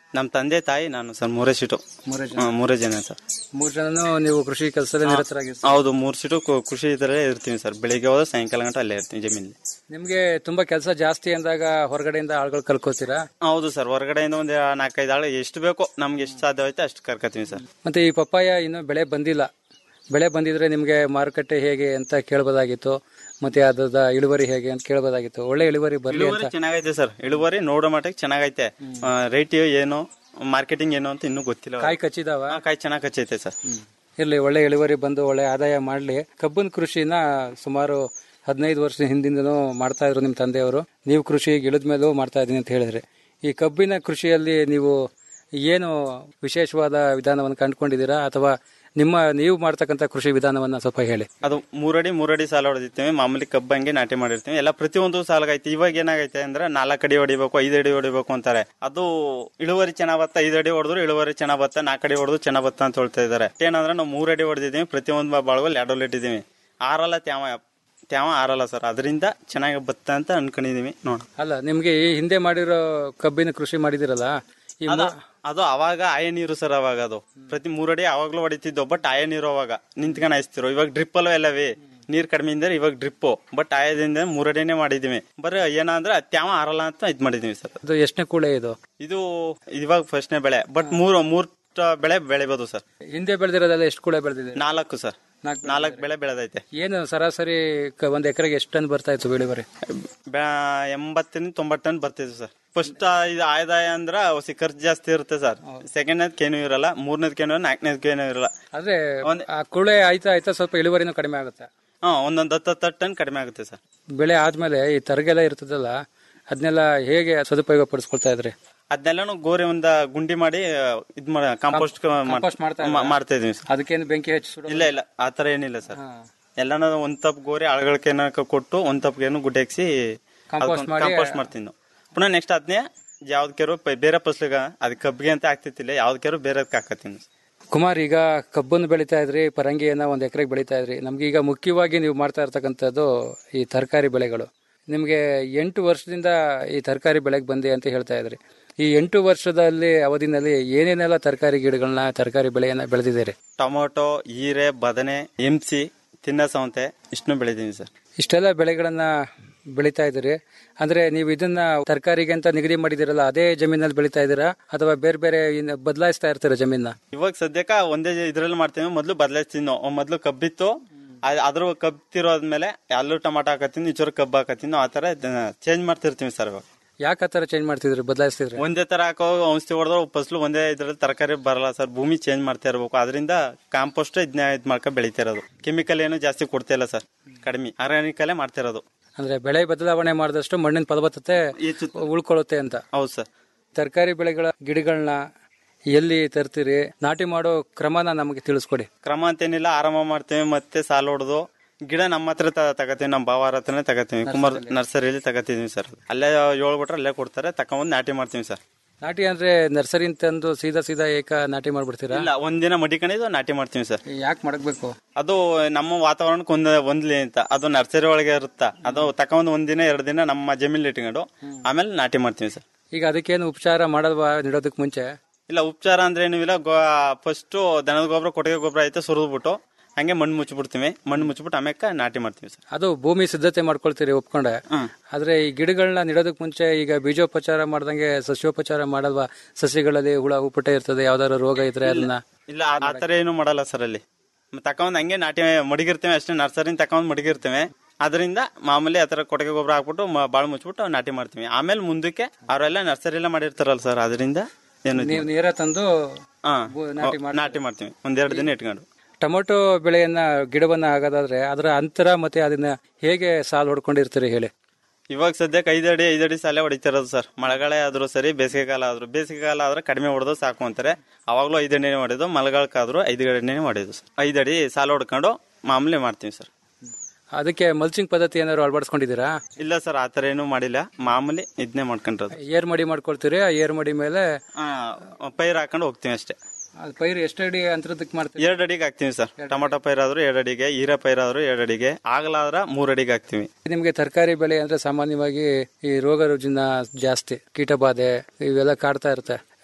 ನಮ್ಮ ತಂದೆ ತಾಯಿ ನಾನು ಸರ್ ಮೂರೇ ಸೀಟು ಮೂರೇ ಹಾ, ಮೂರೇ ಜನ ಸರ್ ಮೂರ್ ಜನನು ನೀವು ಕೃಷಿ ಕೆಲಸದಲ್ಲಿ ನಿರತರಾಗಿರ್ತೀರಿ ಹೌದು ಮೂರು ಸೀಟು ಕು- ಕೃಷಿ ಇದರಲ್ಲೇ ಇರ್ತೀವಿ ಸರ್ ಬೆಳಿಗ್ಗೆ ಹೋದ್ರೆ ಸಾಯಂಕಾಲ ಗಂಟೆ ಅಲ್ಲೇ ಇರ್ತೀವಿ ಜಮೀನಲ್ಲಿ ನಿಮ್ಗೆ ತುಂಬಾ ಕೆಲಸ ಜಾಸ್ತಿ ಅಂದಾಗ ಹೊರಗಡೆಯಿಂದ ಆಳ್ಗಳು ಕಲ್ಕೋತೀರಾ ಹೌದು ಸರ್ ಹೊರಗಡೆಯಿಂದ ಒಂದು ನಾಲ್ಕೈದು ಆಳು ಎಷ್ಟು ಬೇಕೋ ನಮ್ಗೆ ಎಷ್ಟು ಸಾಧ್ಯವಾಯ್ತು ಅಷ್ಟು ಕರ್ಕತೀವಿ ಸರ್ ಮತ್ತೆ ಈ ಪಪ್ಪಾಯ ಇನ್ನು ಬೆಳೆ ಬಂದಿಲ್ಲ ಬೆಳೆ ಬಂದಿದ್ರೆ ನಿಮ್ಗೆ ಮಾರುಕಟ್ಟೆ ಹೇಗೆ ಅಂತ ಕೇಳ್ಬೋದಾಗಿತ್ತು ಮತ್ತೆ ಅದ್ರದ ಇಳುವರಿ ಹೇಗೆ ಅಂತ ಕೇಳ್ಬೋದಾಗಿತ್ತು ಒಳ್ಳೆ ಇಳುವರಿ ಬರ್ಲಿ ಇಳುವರಿ ಅಂತ ಚೆನ್ನಾಗೈತೆ ಸರ್ ಇಳುವರಿ ನೋಡೋ ಮಟ್ಟಕ್ಕೆ ಚೆನ್ನಾಗೈತೆ ರೇಟ್ ಏನು ಮಾರ್ಕೆಟಿಂಗ್ ಏನು ಅಂತ ಇನ್ನೂ ಗೊತ್ತಿಲ್ಲ ಕಾಯಿ ಕಚ್ಚಿದಾವ ಹಾ, ಕಾಯಿ ಚೆನ್ನಾಗಿ ಕಚ್ಚೈತೆ ಸರ್ ಇರ್ಲಿ ಒಳ್ಳೆ ಇಳುವರಿ ಬಂದು ಒಳ್ಳೆ ಆದಾಯ ಮಾಡ್ಲಿ ಕಬ್ಬನ್ ಕೃಷಿನ ಸುಮಾರು ಹದಿನೈದು ವರ್ಷದ ಹಿಂದಿಂದನೂ ಮಾಡ್ತಾ ಇದ್ರು ನಿಮ್ ತಂದೆಯವರು ನೀವು ಕೃಷಿಗೆ ಇಳಿದ ಮೇಲೂ ಮಾಡ್ತಾ ಇದೀನಿ ಅಂತ ಹೇಳಿದ್ರಿ ಈ ಕಬ್ಬಿನ ಕೃಷಿಯಲ್ಲಿ ನೀವು ಏನು ವಿಶೇಷವಾದ ವಿಧಾನವನ್ನು ಕಂಡುಕೊಂಡಿದ್ದೀರಾ ಅಥವಾ ನಿಮ್ಮ ನೀವು ಮಾಡ್ತಕ್ಕಂಥ ಕೃಷಿ ವಿಧಾನವನ್ನ ಸ್ವಲ್ಪ ಹೇಳಿ ಅದು ಮೂರಡಿ ಮೂರಡಿ ಸಾಲ ಹೊಡೆದಿರ್ತೀವಿ ಮಾಮೂಲಿ ಕಬ್ಬಂಗೆ ನಾಟಿ ಮಾಡಿರ್ತೀವಿ ಎಲ್ಲ ಪ್ರತಿಯೊಂದು ಸಾಲಾಗೈತೆ ಇವಾಗ ಏನಾಗೈತೆ ಅಂದ್ರೆ ನಾಲ್ಕು ಅಡಿ ಹೊಡಿಬೇಕು ಐದು ಅಡಿ ಹೊಡಿಬೇಕು ಅಂತಾರೆ ಅದು ಇಳುವರಿ ಚೆನ್ನಾಗ್ ಬತ್ತ ಐದು ಅಡಿ ಹೊಡೆದ್ರು ಇಳುವರಿ ಚೆನ್ನಾಗ್ ಬತ್ತ ನಾಲ್ಕು ಅಡಿ ಹೊಡೆದ್ರು ಚೆನ್ನಾಗ್ ಬತ್ತ ಅಂತ ಹೇಳ್ತಾ ಇದಾರೆ ಏನಂದ್ರೆ ನಾವು ಮೂರ್ ಅಡಿ ಹೊಡೆದಿದ್ದೀವಿ ಪ್ರತಿಯೊಂದು ಬಾಳುವಲ್ಲಿ ಎರಡು ಇಟ್ಟಿದ್ದೀವಿ ಆರಲ್ಲ ತ್ಯಾವ ತ್ಯಾವ ಆರಲ್ಲ ಸರ್ ಅದರಿಂದ ಚೆನ್ನಾಗಿ ಬತ್ತ ಅಂತ ಅನ್ಕೊಂಡಿದೀವಿ ನೋಡ ಅಲ್ಲ ನಿಮ್ಗೆ ಈ ಹಿಂದೆ ಮಾಡಿರೋ ಕಬ್ಬಿನ ಕೃಷಿ ಮಾಡಿದಿರಲ್ಲ ಈ ಅದು ಅದು ಅವಾಗ ಆಯ ನೀರು ಸರ್ ಅವಾಗ ಅದು ಪ್ರತಿ ಮೂರಡಿ ಅವಾಗ್ಲೂ ಹೊಡಿತಿದ್ದೋ ಬಟ್ ಆಯ ನೀರು ಅವಾಗ ನಿಂತ್ಕೊಂಡು ಹಾಯಿಸ್ತಿರೋ ಇವಾಗ ಡ್ರಿಪ್ ಅಲ್ಲೂ ಎಲ್ಲವೇ ನೀರ್ ಕಡಿಮೆ ಇಂದ್ರೆ ಇವಾಗ ಡ್ರಿಪ್ ಬಟ್ ಆಯದಿಂದ ಮೂರಡಿನೇ ಮಾಡಿದೀವಿ ಬರೀ ಏನಂದ್ರೆ ತ್ಯಾವ ಆರಲ್ಲ ಅಂತ ಇದ್ ಮಾಡಿದೀವಿ ಸರ್ ಅದು ಎಷ್ಟನೇ ಕೂಳೆ ಇದು ಇದು ಇವಾಗ ಫಸ್ಟ್ನೇ ಬೆಳೆ ಬಟ್ ಮೂರ್ ಮೂರ್ ಟ- ಬೆಳೆ ಬೆಳಿಬೋದು ಸರ್ ಹಿಂದೆ ಬೆಳೆದಿರೋದೆಲ್ಲ ಎಷ್ಟು ಕೂಳೆ ಬೆಳೆದಿದೆ ನಾಲ್ಕು ಸರ್ ನಾಲ್ಕು ನಾಲ್ಕು ಬೆಳೆ ಬೆಳೆದೈತೆ ಏನು ಸರಾಸರಿ ಕ- ಒಂದ್ ಎಕರೆಗೆ ಎಷ್ಟು ಟನ್ ಬರ್ತಾ ಇತ್ತು ಇಳುವರಿ ಬೆ- ಎಂಬತ್ತರಿಂದ ತೊಂಬತ್ತು ಟನ್ ಬರ್ತಿದ್ವಿ ಸರ್ ಫಸ್ಟ್ ಇದು ಆದಾಯ ಅಂದ್ರ ಹೊಸಿ ಖರ್ಚು ಜಾಸ್ತಿ ಇರುತ್ತೆ ಸರ್ ಸೆಕೆಂಡ್ನೇದಕ್ಕೆ ಏನೂ ಇರಲ್ಲ ಮೂರನೇದಕ್ಕೆ ಏನೂ ನಾಲ್ಕನೇದಕ್ಕೆ ಏನೂ ಇರಲ್ಲ ಆದ್ರೆ ಒಂದ್- ಆ ಕೂಳೆ ಆಯ್ತಾ ಆಯ್ತಾ ಸ್ವಲ್ಪ ಇಳುವರಿನೂ ಕಡಿಮೆ ಆಗುತ್ತೆ ಹಾ ಒಂದೊಂದು ಹತ್ತು ಹತ್ತು ಟನ್ ಕಡಿಮೆ ಆಗುತ್ತೆ ಸರ್ ಬೆಳೆ ಆದ್ಮೇಲೆ ಈ ತರಗೆಲ್ಲ ಇರ್ತದಲ್ಲ ಅದನ್ನೆಲ್ಲ ಹೇಗೆ ಸದುಪಯೋಗ ಪಡಿಸ್ಕೊಳ್ತಾ ಇದ್ರಿ ಅದನ್ನೆಲ್ಲಾನು ಗೋರಿ ಒಂದ ಗುಂಡಿ ಮಾಡಿ ಇದ್ ಮಾಡ ಕಾಂಪೋಸ್ಟ್ compost ಮಾಡ್ತಾ ಇದ್ದೀರಾ? ಮಾಡ್ತಾ ಇದೀವಿ ಸರ್ ಅದಕ್ಕೇನು ಬೆಂಕಿ ಹಚ್ಚಿ ಸುಡೋದು? ಇಲ್ಲ ಇಲ್ಲ ಆತರ ಏನಿಲ್ಲ ಸರ್ ಎಲ್ಲಾನು ಒಂದ್ ತಪ್ ಗೋರಿ ಆಳುಗಳಿಗೆ ಏನೋ ಕೊಟ್ಟು ಒಂದ್ ತಪ್ಗೇನು ಗುಡ್ಡೆ ಹಾಕ್ಸಿ Compost ಮಾಡಿ- ಕಾಂಪೋಸ್ಟ್ ಮಾಡ್ತೀವಿ ನಾವು ಪುನಃ ನೆಕ್ಸ್ಟ್ ಅದನ್ನೇ ಯಾವ್ದಕ್ಕಾರು ಬೇರೆ ಫಸ್ಲಿಗ ಅದಕ್ಕೆ ಕಬ್ಬಿಗೆ ಅಂತ ಆಗ್ತಿತ್ತಿಲ್ಲ ಯಾವ್ದಕ್ಕಾರು ಬೇರೆ ಹಾಕತ್ತೀನಿ ಕುಮಾರ್ ಈಗ ಕಬ್ಬನ್ನು ಬೆಳಿತಾ ಇದ್ರಿ ಪರಂಗಿಯನ್ನ ಒಂದ್ ಎಕರೆಗೆ ಬೆಳಿತಾ ಇದ್ರಿ ನಮ್ಗೆ ಈಗ ಮುಖ್ಯವಾಗಿ ನೀವು ಮಾಡ್ತಾ ಇರ್ತಕ್ಕಂಥದ್ದು ಈ ತರಕಾರಿ ಬೆಳೆಗಳು ನಿಮ್ಗೆ ಎಂಟು ವರ್ಷದಿಂದ ಈ ತರಕಾರಿ ಬೆಳೆಗೆ ಬಂದೆ ಅಂತ ಹೇಳ್ತಾ ಇದ್ರಿ ಈ ಎಂಟು ವರ್ಷದಲ್ಲಿ ಅವಧಿನಲ್ಲಿ ಏನೇನೆಲ್ಲ ತರಕಾರಿ ಗಿಡಗಳನ್ನ ತರಕಾರಿ ಬೆಳೆಯನ್ನ ಬೆಳೆದಿದ್ದೀರಿ ಟೊಮೊಟೊ ಹೀರೆ ಬದನೆ ಎಂಸಿ ತಿನ್ನ ಸೌಂತೆ ಇಷ್ಟನ್ನು ಬೆಳಿದೀನಿ ಸರ್ ಇಷ್ಟೆಲ್ಲ ಬೆಳೆಗಳನ್ನ ಬೆಳಿತಾ ಇದ್ದೀರಿ ಅಂದ್ರೆ ನೀವು ಇದನ್ನ ತರಕಾರಿಗೆ ಅಂತ ನಿಗದಿ ಮಾಡಿದಿರಲ್ಲ ಅದೇ ಜಮೀನಲ್ಲಿ ಬೆಳಿತಾ ಇದ್ದೀರಾ ಅಥವಾ ಬೇರೆ ಬೇರೆ ಬದಲಾಯಿಸ್ತಾ ಇರ್ತೀರಾ ಜಮೀನ ಇವಾಗ ಸದ್ಯಕ್ಕ ಒಂದೇ ಇದ್ರಲ್ಲಿ ಮಾಡ್ತೀವಿ ಮೊದ್ಲು ಬದಲಾಯಿಸ್ತೀವಿ ನಾವು ಮೊದ್ಲು ಕಬ್ಬಿತ್ತು ಅದ್- ಅದ್ರ ಕಬ್ಬಿತಿರೋದ್ಮೇಲೆ ಅಲ್ಲೂ ಟೊಮಾಟೊ ಹಾಕತ್ತೀನಿ ಇಚೂರು ಕಬ್ಬು ಹಾಕತ್ತೀನಿ ಆ ತರ ಚೇಂಜ್ ಮಾಡ್ತಿರ್ತೀವಿ ಸರ್ ಇವಾಗ ಯಾಕೆ ಆ ತರ ಚೇಂಜ್ ಮಾಡ್ತಿದ್ರಿ ಬದಲಾಯಿಸ್ತಿದ್ರಿ ಒಂದೇ ತರ ಹಾಕೋ ಔಷಧಿ ಹೊಡೆದ್ರೆ ಫಸಲು ಒಂದೇ ಇದ್ರಲ್ಲಿ ತರಕಾರಿ ಬರಲ್ಲ ಸರ್ ಭೂಮಿ ಚೇಂಜ್ ಮಾಡ್ತಾ ಇರ್ಬೇಕು ಅದರಿಂದ ಕಾಂಪೋಸ್ಟ್ ಇದನ್ನ ಇದ್ ಮಾಡ್ಕೊ ಬೆಳಿತಾ ಇರೋದು ಕೆಮಿಕಲ್ ಏನು ಜಾಸ್ತಿ ಕೊಡ್ತಾ ಇಲ್ಲ ಸರ್ ಕಡಿಮೆ ಆರ್ಗಾನಿಕಲ್ಲೇ ಮಾಡ್ತಾ ಇರೋದು ಅಂದ್ರೆ ಬೆಳೆ ಬದಲಾವಣೆ ಮಾಡಿದಷ್ಟು ಮಣ್ಣಿನ ಫಲವತ್ತತೆ ಹೆಚ್ಚು- ಉಳ್ಕೊಳ್ಳುತ್ತೆ ಅಂತ ಹೌದು ಸರ್ ತರಕಾರಿ ಬೆಳೆಗಳ ಗಿಡಗಳನ್ನ ಎಲ್ಲಿ ತರ್ತೀರಿ ನಾಟಿ ಮಾಡೋ ಕ್ರಮನ ನಮಗೆ ತಿಳಿಸ್ಕೊಡಿ ಕ್ರಮ ಅಂತೇನಿಲ್ಲ ಆರಾಮ ಮಾಡ್ತೇವೆ ಮತ್ತೆ ಸಾಲ ಹೊಡೆದು ಗಿಡ ನಮ್ಮ ಹತ್ರ ತ- ತಗತೀವಿ ನಮ್ಮ ಭಾವಾರ ಹತ್ರನೇ ತಗತೀವಿ ಕುಮಾರ್ ನರ್ಸರಿಯಲ್ಲಿ ತಗತಿದೀವಿ ಸರ್ ಅಲ್ಲೇ ಹೇಳ್ಬಿಟ್ರೆ ಅಲ್ಲೇ ಕೊಡ್ತಾರೆ ತಕೊಂಬಂದು ನಾಟಿ ಮಾಡ್ತೀವಿ ಸರ್ ನಾಟಿ ಅಂದ್ರೆ ನರ್ಸರಿ ತಂದು ಸೀದಾ ಸೀದಾ ಏಕ ನಾಟಿ ಮಾಡ್ಬಿಡ್ತೀರಾ ಇಲ್ಲ ಒಂದಿನ ಮಡಿಕೊಂಡಿದ್ದು ನಾಟಿ ಮಾಡ್ತೀವಿ ಸರ್ ಯಾಕೆ ಮಡಗ್ಬೇಕು ಅದು ನಮ್ಮ ವಾತಾವರಣಕ್ಕೆ ಒಂದ್ ಒಂದ್ಲಿ ಅಂತ ಅದು ನರ್ಸರಿ ಒಳಗೆ ಇರುತ್ತ ಅದು ತಕೊಂಡ್ ಒಂದಿನ ಎರಡು ದಿನ ನಮ್ಮ ಜಮೀನ್ ಇಟ್ಕೊಂಡು ಆಮೇಲೆ ನಾಟಿ ಮಾಡ್ತೀವಿ ಸರ್ ಈಗ ಅದಕ್ಕೇನು ಉಪಚಾರ ಮಾಡಲ್ವಾ ನೀಡೋದಕ್ಕೆ ಮುಂಚೆ ಇಲ್ಲ ಉಪಚಾರ ಅಂದ್ರೆ ಏನು ಇಲ್ಲ ಫಸ್ಟ್ ದನದ ಗೊಬ್ಬರ ಕೊಟ್ಟಿಗೆ ಗೊಬ್ಬರ ಐತೆ ಸುರಿದ್ಬಿಟ್ಟು ಹಂಗೆ ಮಣ್ಣು ಮುಚ್ಚಿಬಿಡ್ತೀವಿ ಮಣ್ಣು ಮುಚ್ಚಿಬಿಟ್ಟು ಆಮೇಲೆ ನಾಟಿ ಮಾಡ್ತೀವಿ ಸರ್ ಅದು ಭೂಮಿ ಸಿದ್ಧತೆ ಮಾಡ್ಕೊಳ್ತೀರಿ ಒಪ್ಕೊಂಡೆ ಹ್ಮ್. ಆದ್ರೆ ಈ ಗಿಡಗಳನ್ನ ನೆಡೋದಕ್ಕೆ ಮುಂಚೆ ಈಗ ಬೀಜೋಪಚಾರ ಮಾಡ್ದಂಗೆ ಸಸ್ಯೋಪಚಾರ ಮಾಡಲ್ವಾ ಸಸಿಗಳಲ್ಲಿ ಹುಳ ಉಪಟ ಇರ್ತದೆ ಯಾವ್ದಾದ್ರು ರೋಗ ಇದ್ರೆ ಅದನ್ನ ಇಲ್ಲ ಆ- ಆ ತರ ಏನು ಮಾಡಲ್ಲ ಸರ್ ಅಲ್ಲಿ ತಕೊಂಡ್ ಹಂಗೆ ನಾಟಿ ಮಡಗಿರ್ತೇವೆ ಅಷ್ಟೇ ನರ್ಸರಿನ ತಕೊಂಡ್ ಮಡಗಿರ್ತೇವೆ ಅದರಿಂದ ಮಾಮೂಲಿ ಆ ತರ ಕೊಟ್ಟಿಗೆ ಗೊಬ್ಬರ ಹಾಕ್ಬಿಟ್ಟು ಮ- ಬಾಳ್ ಮುಚ್ಚಿಬಿಟ್ಟು ನಾಟಿ ಮಾಡ್ತೀವಿ ಆಮೇಲೆ ಮುಂದಕ್ಕೆ ಅವರೆಲ್ಲ ನರ್ಸರಿ ಎಲ್ಲ ಮಾಡಿರ್ತಾರಲ್ಲ ಸರ್ ಅದರಿಂದ ಏನು ಇದು- ನೀವು ನೇರ ತಂದು ಹಾ ಬು- ನಾಟಿ ಮಾಡ್ತೀರಿ. ನಾಟಿ ಮಾಡ್ತೀವಿ ಒಂದೆರಡು ದಿನ ಇಟ್ಕೊಂಡು ಟೊಮೊಟೊ ಬೆಳೆಯನ್ನ ಗಿಡವನ್ನ ಆಗೋದಾದ್ರೆ ಅದರ ಅಂತರ ಮತ್ತೆ ಅದನ್ನ ಹೇಗೆ ಸಾಲು ಹೊಡ್ಕೊಂಡಿರ್ತೀರಿ ಹೇಳಿ ಇವಾಗ ಸದ್ಯಕ್ಕೆ ಐದು ಅಡಿ ಐದು ಅಡಿ ಸಾಲೆ ಹೊಡಿತಿರೋದು ಸರ್ ಮಳೆಗಾಲ ಆದ್ರೂ ಸರಿ ಬೇಸಿಗೆ ಕಾಲ ಆದ್ರೂ ಬೇಸಿಗೆ ಕಾಲ ಆದ್ರೆ ಕಡಿಮೆ ಹೊಡೆದು ಸಾಕು ಅಂತಾರೆ ಅವಾಗ್ಲೂ ಐದು ಅಡಿನೇ ಹೊಡೆದು ಮಳೆಗಾಲಕ್ಕಾದ್ರೂ ಐದು ಅಡಿನೇ ಹೊಡೆದು ಸರ್ ಐದು ಅಡಿ ಸಾಲ ಹೊಡ್ಕೊಂಡು ಮಾಮೂಲಿ ಮಾಡ್ತೀವಿ ಸರ್ ಅದಕ್ಕೆ ಮಲ್ಚಿಂಗ್ ಪದ್ಧತಿ ಏನಾದ್ರು ಅಳವಡಿಸ್ಕೊಂಡಿದ್ದೀರಾ ಇಲ್ಲ ಸರ್ ಆತರ ಏನು ಮಾಡಿಲ್ಲ ಮಾಮೂಲಿ ಇದನ್ನೇ ಮಾಡ್ಕೊಂಡಿರೋದು ಏರ್ ಮಡಿ ಮಾಡ್ಕೊಳ್ತೀರಿ ಆ ಏರ್ ಮಡಿ ಮೇಲೆ ಆ, ಪೈರ್ ಹಾಕೊಂಡು ಹೋಗ್ತೀವಿ ಅಷ್ಟೇ ಆ ಪೈರು ಎಷ್ಟಡಿ ಅಂತರದಕ್ಕೆ ಮಾಡ್ತೀರಿ ಎರಡ್ ಅಡಿಗೆ ಹಾಕ್ತೀವಿ ಸರ್ ಟೊಮೊಟೊ ಪೈರ್ ಆದ್ರೂ ಎರಡ್ ಅಡಿಗೆ ಹೀರೆ ಪೈರ್ ಆದ್ರೂ ಎರಡ್ ಅಡಿಗೆ ಆಗಲಾದ್ರ ಮೂರ್ ಅಡಿಗೆ ಹಾಕ್ತಿವಿ ನಿಮ್ಗೆ ತರಕಾರಿ ಬೆಳೆ ಅಂದ್ರೆ ಸಾಮಾನ್ಯವಾಗಿ ಈ ರೋಗ ರುಜಿನ ಜಾಸ್ತಿ ಕೀಟಬಾಧೆ ಇವೆಲ್ಲ ಕಾಡ್ತಾ ಇರುತ್ತೆ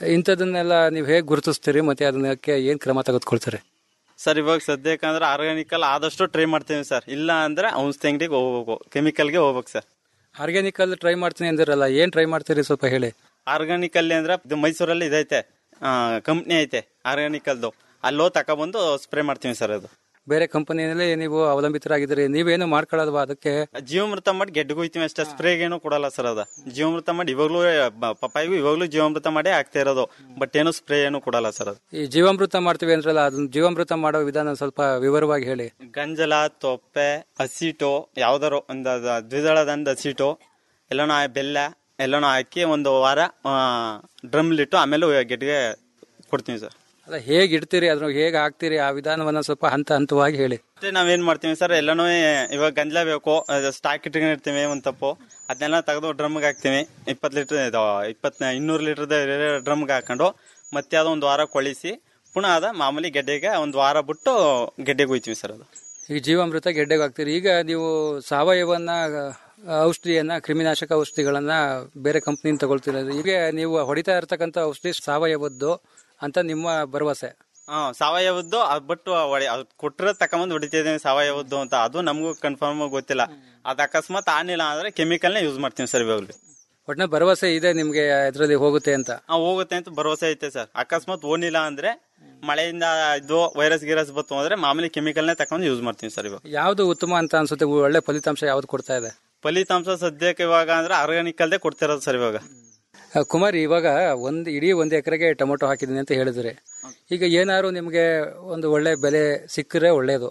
ಇಂಥದನ್ನೆಲ್ಲ ನೀವು ಹೇಗೆ ಗುರುತಿಸ್ತೀರಿ ಮತ್ತೆ ಅದನ್ನಕ್ಕೆ ಏನ್ ಕ್ರಮ ತೆಗೆದುಕೊಳ್ತಾರೆ ಸರ್ ಇವಾಗ ಸದ್ಯಕ್ಕೆ ಅಂದ್ರೆ ಆರ್ಗಾನಿಕಲ್ ಆದಷ್ಟು ಟ್ರೈ ಮಾಡ್ತೀವಿ ಸರ್ ಇಲ್ಲ ಅಂದ್ರೆ ಔಷಧಿ ಅಂಗಡಿಗೆ ಹೋಗ್ಬೇಕು ಕೆಮಿಕಲ್ಗೆ ಹೋಗ್ಬೇಕು ಸರ್ ಆರ್ಗ್ಯಾನಿಕಲ್ ಟ್ರೈ ಮಾಡ್ತೀನಿ ಅಂದಿರಲ್ಲ ಏನ್ ಟ್ರೈ ಮಾಡ್ತೀರಿ ಸ್ವಲ್ಪ ಹೇಳಿ ಆರ್ಗಾನಿಕಲ್ ಅಂದ್ರೆ ಇದು ಮೈಸೂರಲ್ಲಿ ಇದೈತೆ ಕಂಪ್ನಿ ಐತೆ ಆರ್ಗಾನಿಕಲ್ದು ಅಲ್ಲೋ ತಗೊಬಂದು ಸ್ಪ್ರೇ ಮಾಡ್ತೀವಿ ಸರ್ ಅದು ಬೇರೆ ಕಂಪನಿಯಲ್ಲಿ ನೀವು ಅವಲಂಬಿತರಾಗಿದ್ದೀರಿ ನೀವೇನು ಮಾಡ್ಕೊಳ್ಳೋದವಾ ಅದಕ್ಕೆ ಜೀವಾಮೃತ ಮಾಡಿ ಗೆಡ್ಡೆಗೆ ಹೋಯ್ತೀವಿ ಅಷ್ಟೇ ಸ್ಪ್ರೇಗೇನು ಕೊಡಲ್ಲ ಸರ್ ಅದ ಜೀವಾಮೃತ ಮಾಡಿ ಇವಾಗ್ಲೂ ಬ- ಪಪ್ಪಾಯಿಗೂ ಇವಾಗ್ಲೂ ಜೀವಾಮೃತ ಮಾಡಿ ಆಗ್ತಾ ಇರೋದು ಬಟ್ ಏನು ಸ್ಪ್ರೇ ಏನು ಕೊಡಲ್ಲ ಸರ್ ಅದು ಈ ಜೀವಾಮೃತ ಮಾಡ್ತೀವಿ ಅಂದ್ರಲ್ಲ ಅದನ್ನ ಜೀವಾಮೃತ ಮಾಡೋ ವಿಧಾನ ಸ್ವಲ್ಪ ವಿವರವಾಗಿ ಹೇಳಿ ಗಂಜಲ ತೊಪ್ಪೆ ಹಸಿಟು ಯಾವ್ದಾರು ಒಂದು ಅದ- ದ್ವಿದಳದಂದ ಹಸಿಟು ಎಲ್ಲನೂ ಆ- ಬೆಲ್ಲ ಎಲ್ಲನೂ ಹಾಕಿ ಒಂದು ವಾರ ಡ್ರಮ್ಲಿಟ್ಟು ಆಮೇಲೆ ಗೆಡ್ಡೆಗೆ ಕೊಡ್ತೀವಿ ಸರ್ ಅಲ್ಲ ಹೇಗೆ ಇಡ್ತೀರಿ ಅದ್ರ ಹೇಗೆ ಹಾಕ್ತೀರಿ ಆ ವಿಧಾನವನ್ನ ಸ್ವಲ್ಪ ಹಂತ ಹಂತವಾಗಿ ಹೇಳಿ ಮತ್ತೆ ನಾವೇನ್ ಮಾಡ್ತೀವಿ ಸರ್ ಎಲ್ಲನೂ ಇವಾಗ ಗಂಜಲ ಬೇಕು ಸ್ಟಾಕ್ ಇಟ್ಕೊಂಡಿರ್ತೀವಿ ಒಂದ್ ತಪ್ಪು ಅದನ್ನೆಲ್ಲ ತೆಗೆದು ಡ್ರಮ್ಗೆ ಹಾಕ್ತೀವಿ ಇಪ್ಪತ್ತು ಲೀಟರ್ ಇದು ಇಪ್ಪತ್ ಇನ್ನೂರು ಲೀಟರ್ದ ಡ್ರಮ್ಗೆ ಹಾಕೊಂಡು ಮತ್ತೆ ಅದು ಒಂದು ವಾರ ಕೊಳಿಸಿ ಪುನಃ ಅದ ಮಾಮೂಲಿ ಗೆಡ್ಡೆಗೆ ಒಂದು ವಾರ ಬಿಟ್ಟು ಗೆಡ್ಡೆಗೆ ಹೋಯ್ತೀವಿ ಸರ್ ಅದು ಈ ಜೀವಾಮೃತ ಗೆಡ್ಡೆಗೆ ಹಾಕ್ತೀರಿ ಈಗ ನೀವು ಸಾವಯವನ್ನ ಆ, ಔಷಧಿಯನ್ನ ಕ್ರಿಮಿನಾಶಕ ಔಷಧಿಗಳನ್ನ ಬೇರೆ ಕಂಪ್ನಿಯಿಂದ ತಗೊಳ್ತೀರ ಈಗ ನೀವು ಹೊಡಿತಾ ಇರ್ತಕ್ಕಂಥ ಔಷಧಿ ಸಾವಯವದ್ದು ಅಂತ ನಿಮ್ಮ ಭರವಸೆ ಹಾ ಸಾವಯವದ್ದು ಅದ್ ಬಿಟ್ಟು ಹೊಡಿ ಅದ್ ಕೊಟ್ಟಿರೋ ತಕೊಂಬಂದು ಹೊಡಿತಿದ್ದೀವಿ ಸಾವಯವದ್ದು ಅಂತ ಅದು ನಮಗೂ ಕನ್ಫರ್ಮ್ ಗೊತ್ತಿಲ್ಲ ಅದ್ ಅಕಸ್ಮಾತ್ ಆನಿಲ್ಲ ಅಂದ್ರೆ ಕೆಮಿಕಲ್ನೇ ಯೂಸ್ ಮಾಡ್ತೀವಿ ಸರ್ ಇವಾಗಲೂ ಒಟ್ಟಿನ ಭರವಸೆ ಇದೆ ನಿಮ್ಗೆ ಇದರಲ್ಲಿ ಹೋಗುತ್ತೆ ಅಂತ ಆ ಹೋಗುತ್ತೆ ಅಂತ ಭರವಸೆ ಐತೆ ಸರ್ ಅಕಸ್ಮಾತ್ ಓನಿಲ್ಲ ಅಂದ್ರೆ ಮಳೆಯಿಂದ ಇದು ವೈರಸ್ ಗಿರಸ್ ಬತ್ತು ಅಂದ್ರೆ ಮಾಮೂಲಿ ಕೆಮಿಕಲ್ನೇ ತಕೊಂಡು ಯೂಸ್ ಮಾಡ್ತೀವಿ ಸರ್ ಇವಾಗ ಯಾವ್ದು ಉತ್ತಮ ಅಂತ ಅನ್ಸುತ್ತೆ ಒಳ್ಳೆ ಫಲಿತಾಂಶ ಯಾವ್ದು ಕೊಡ್ತಾ ಇದೆ ಫಲಿತಾಂಶ ಸದ್ಯಕ್ಕೆ ಇವಾಗ ಅಂದ್ರೆ ಆರ್ಗಾನಿಕ್ ಅಲ್ದೇ ಕೊಡ್ತಿರೋದು ಸರ್ ಇವಾಗ ಆ, ಕುಮಾರ್ ಇವಾಗ ಒಂದ್ ಇಡೀ ಒಂದ್ ಎಕರೆಗೆ ಟೊಮೊಟೊ ಹಾಕಿದೀನಿ ಅಂತ ಹೇಳಿದ್ರಿ ಈಗ ಏನಾದ್ರು ನಿಮ್ಗೆ ಒಂದು ಒಳ್ಳೆ ಬೆಲೆ ಸಿಕ್ಕರೆ ಒಳ್ಳೇದು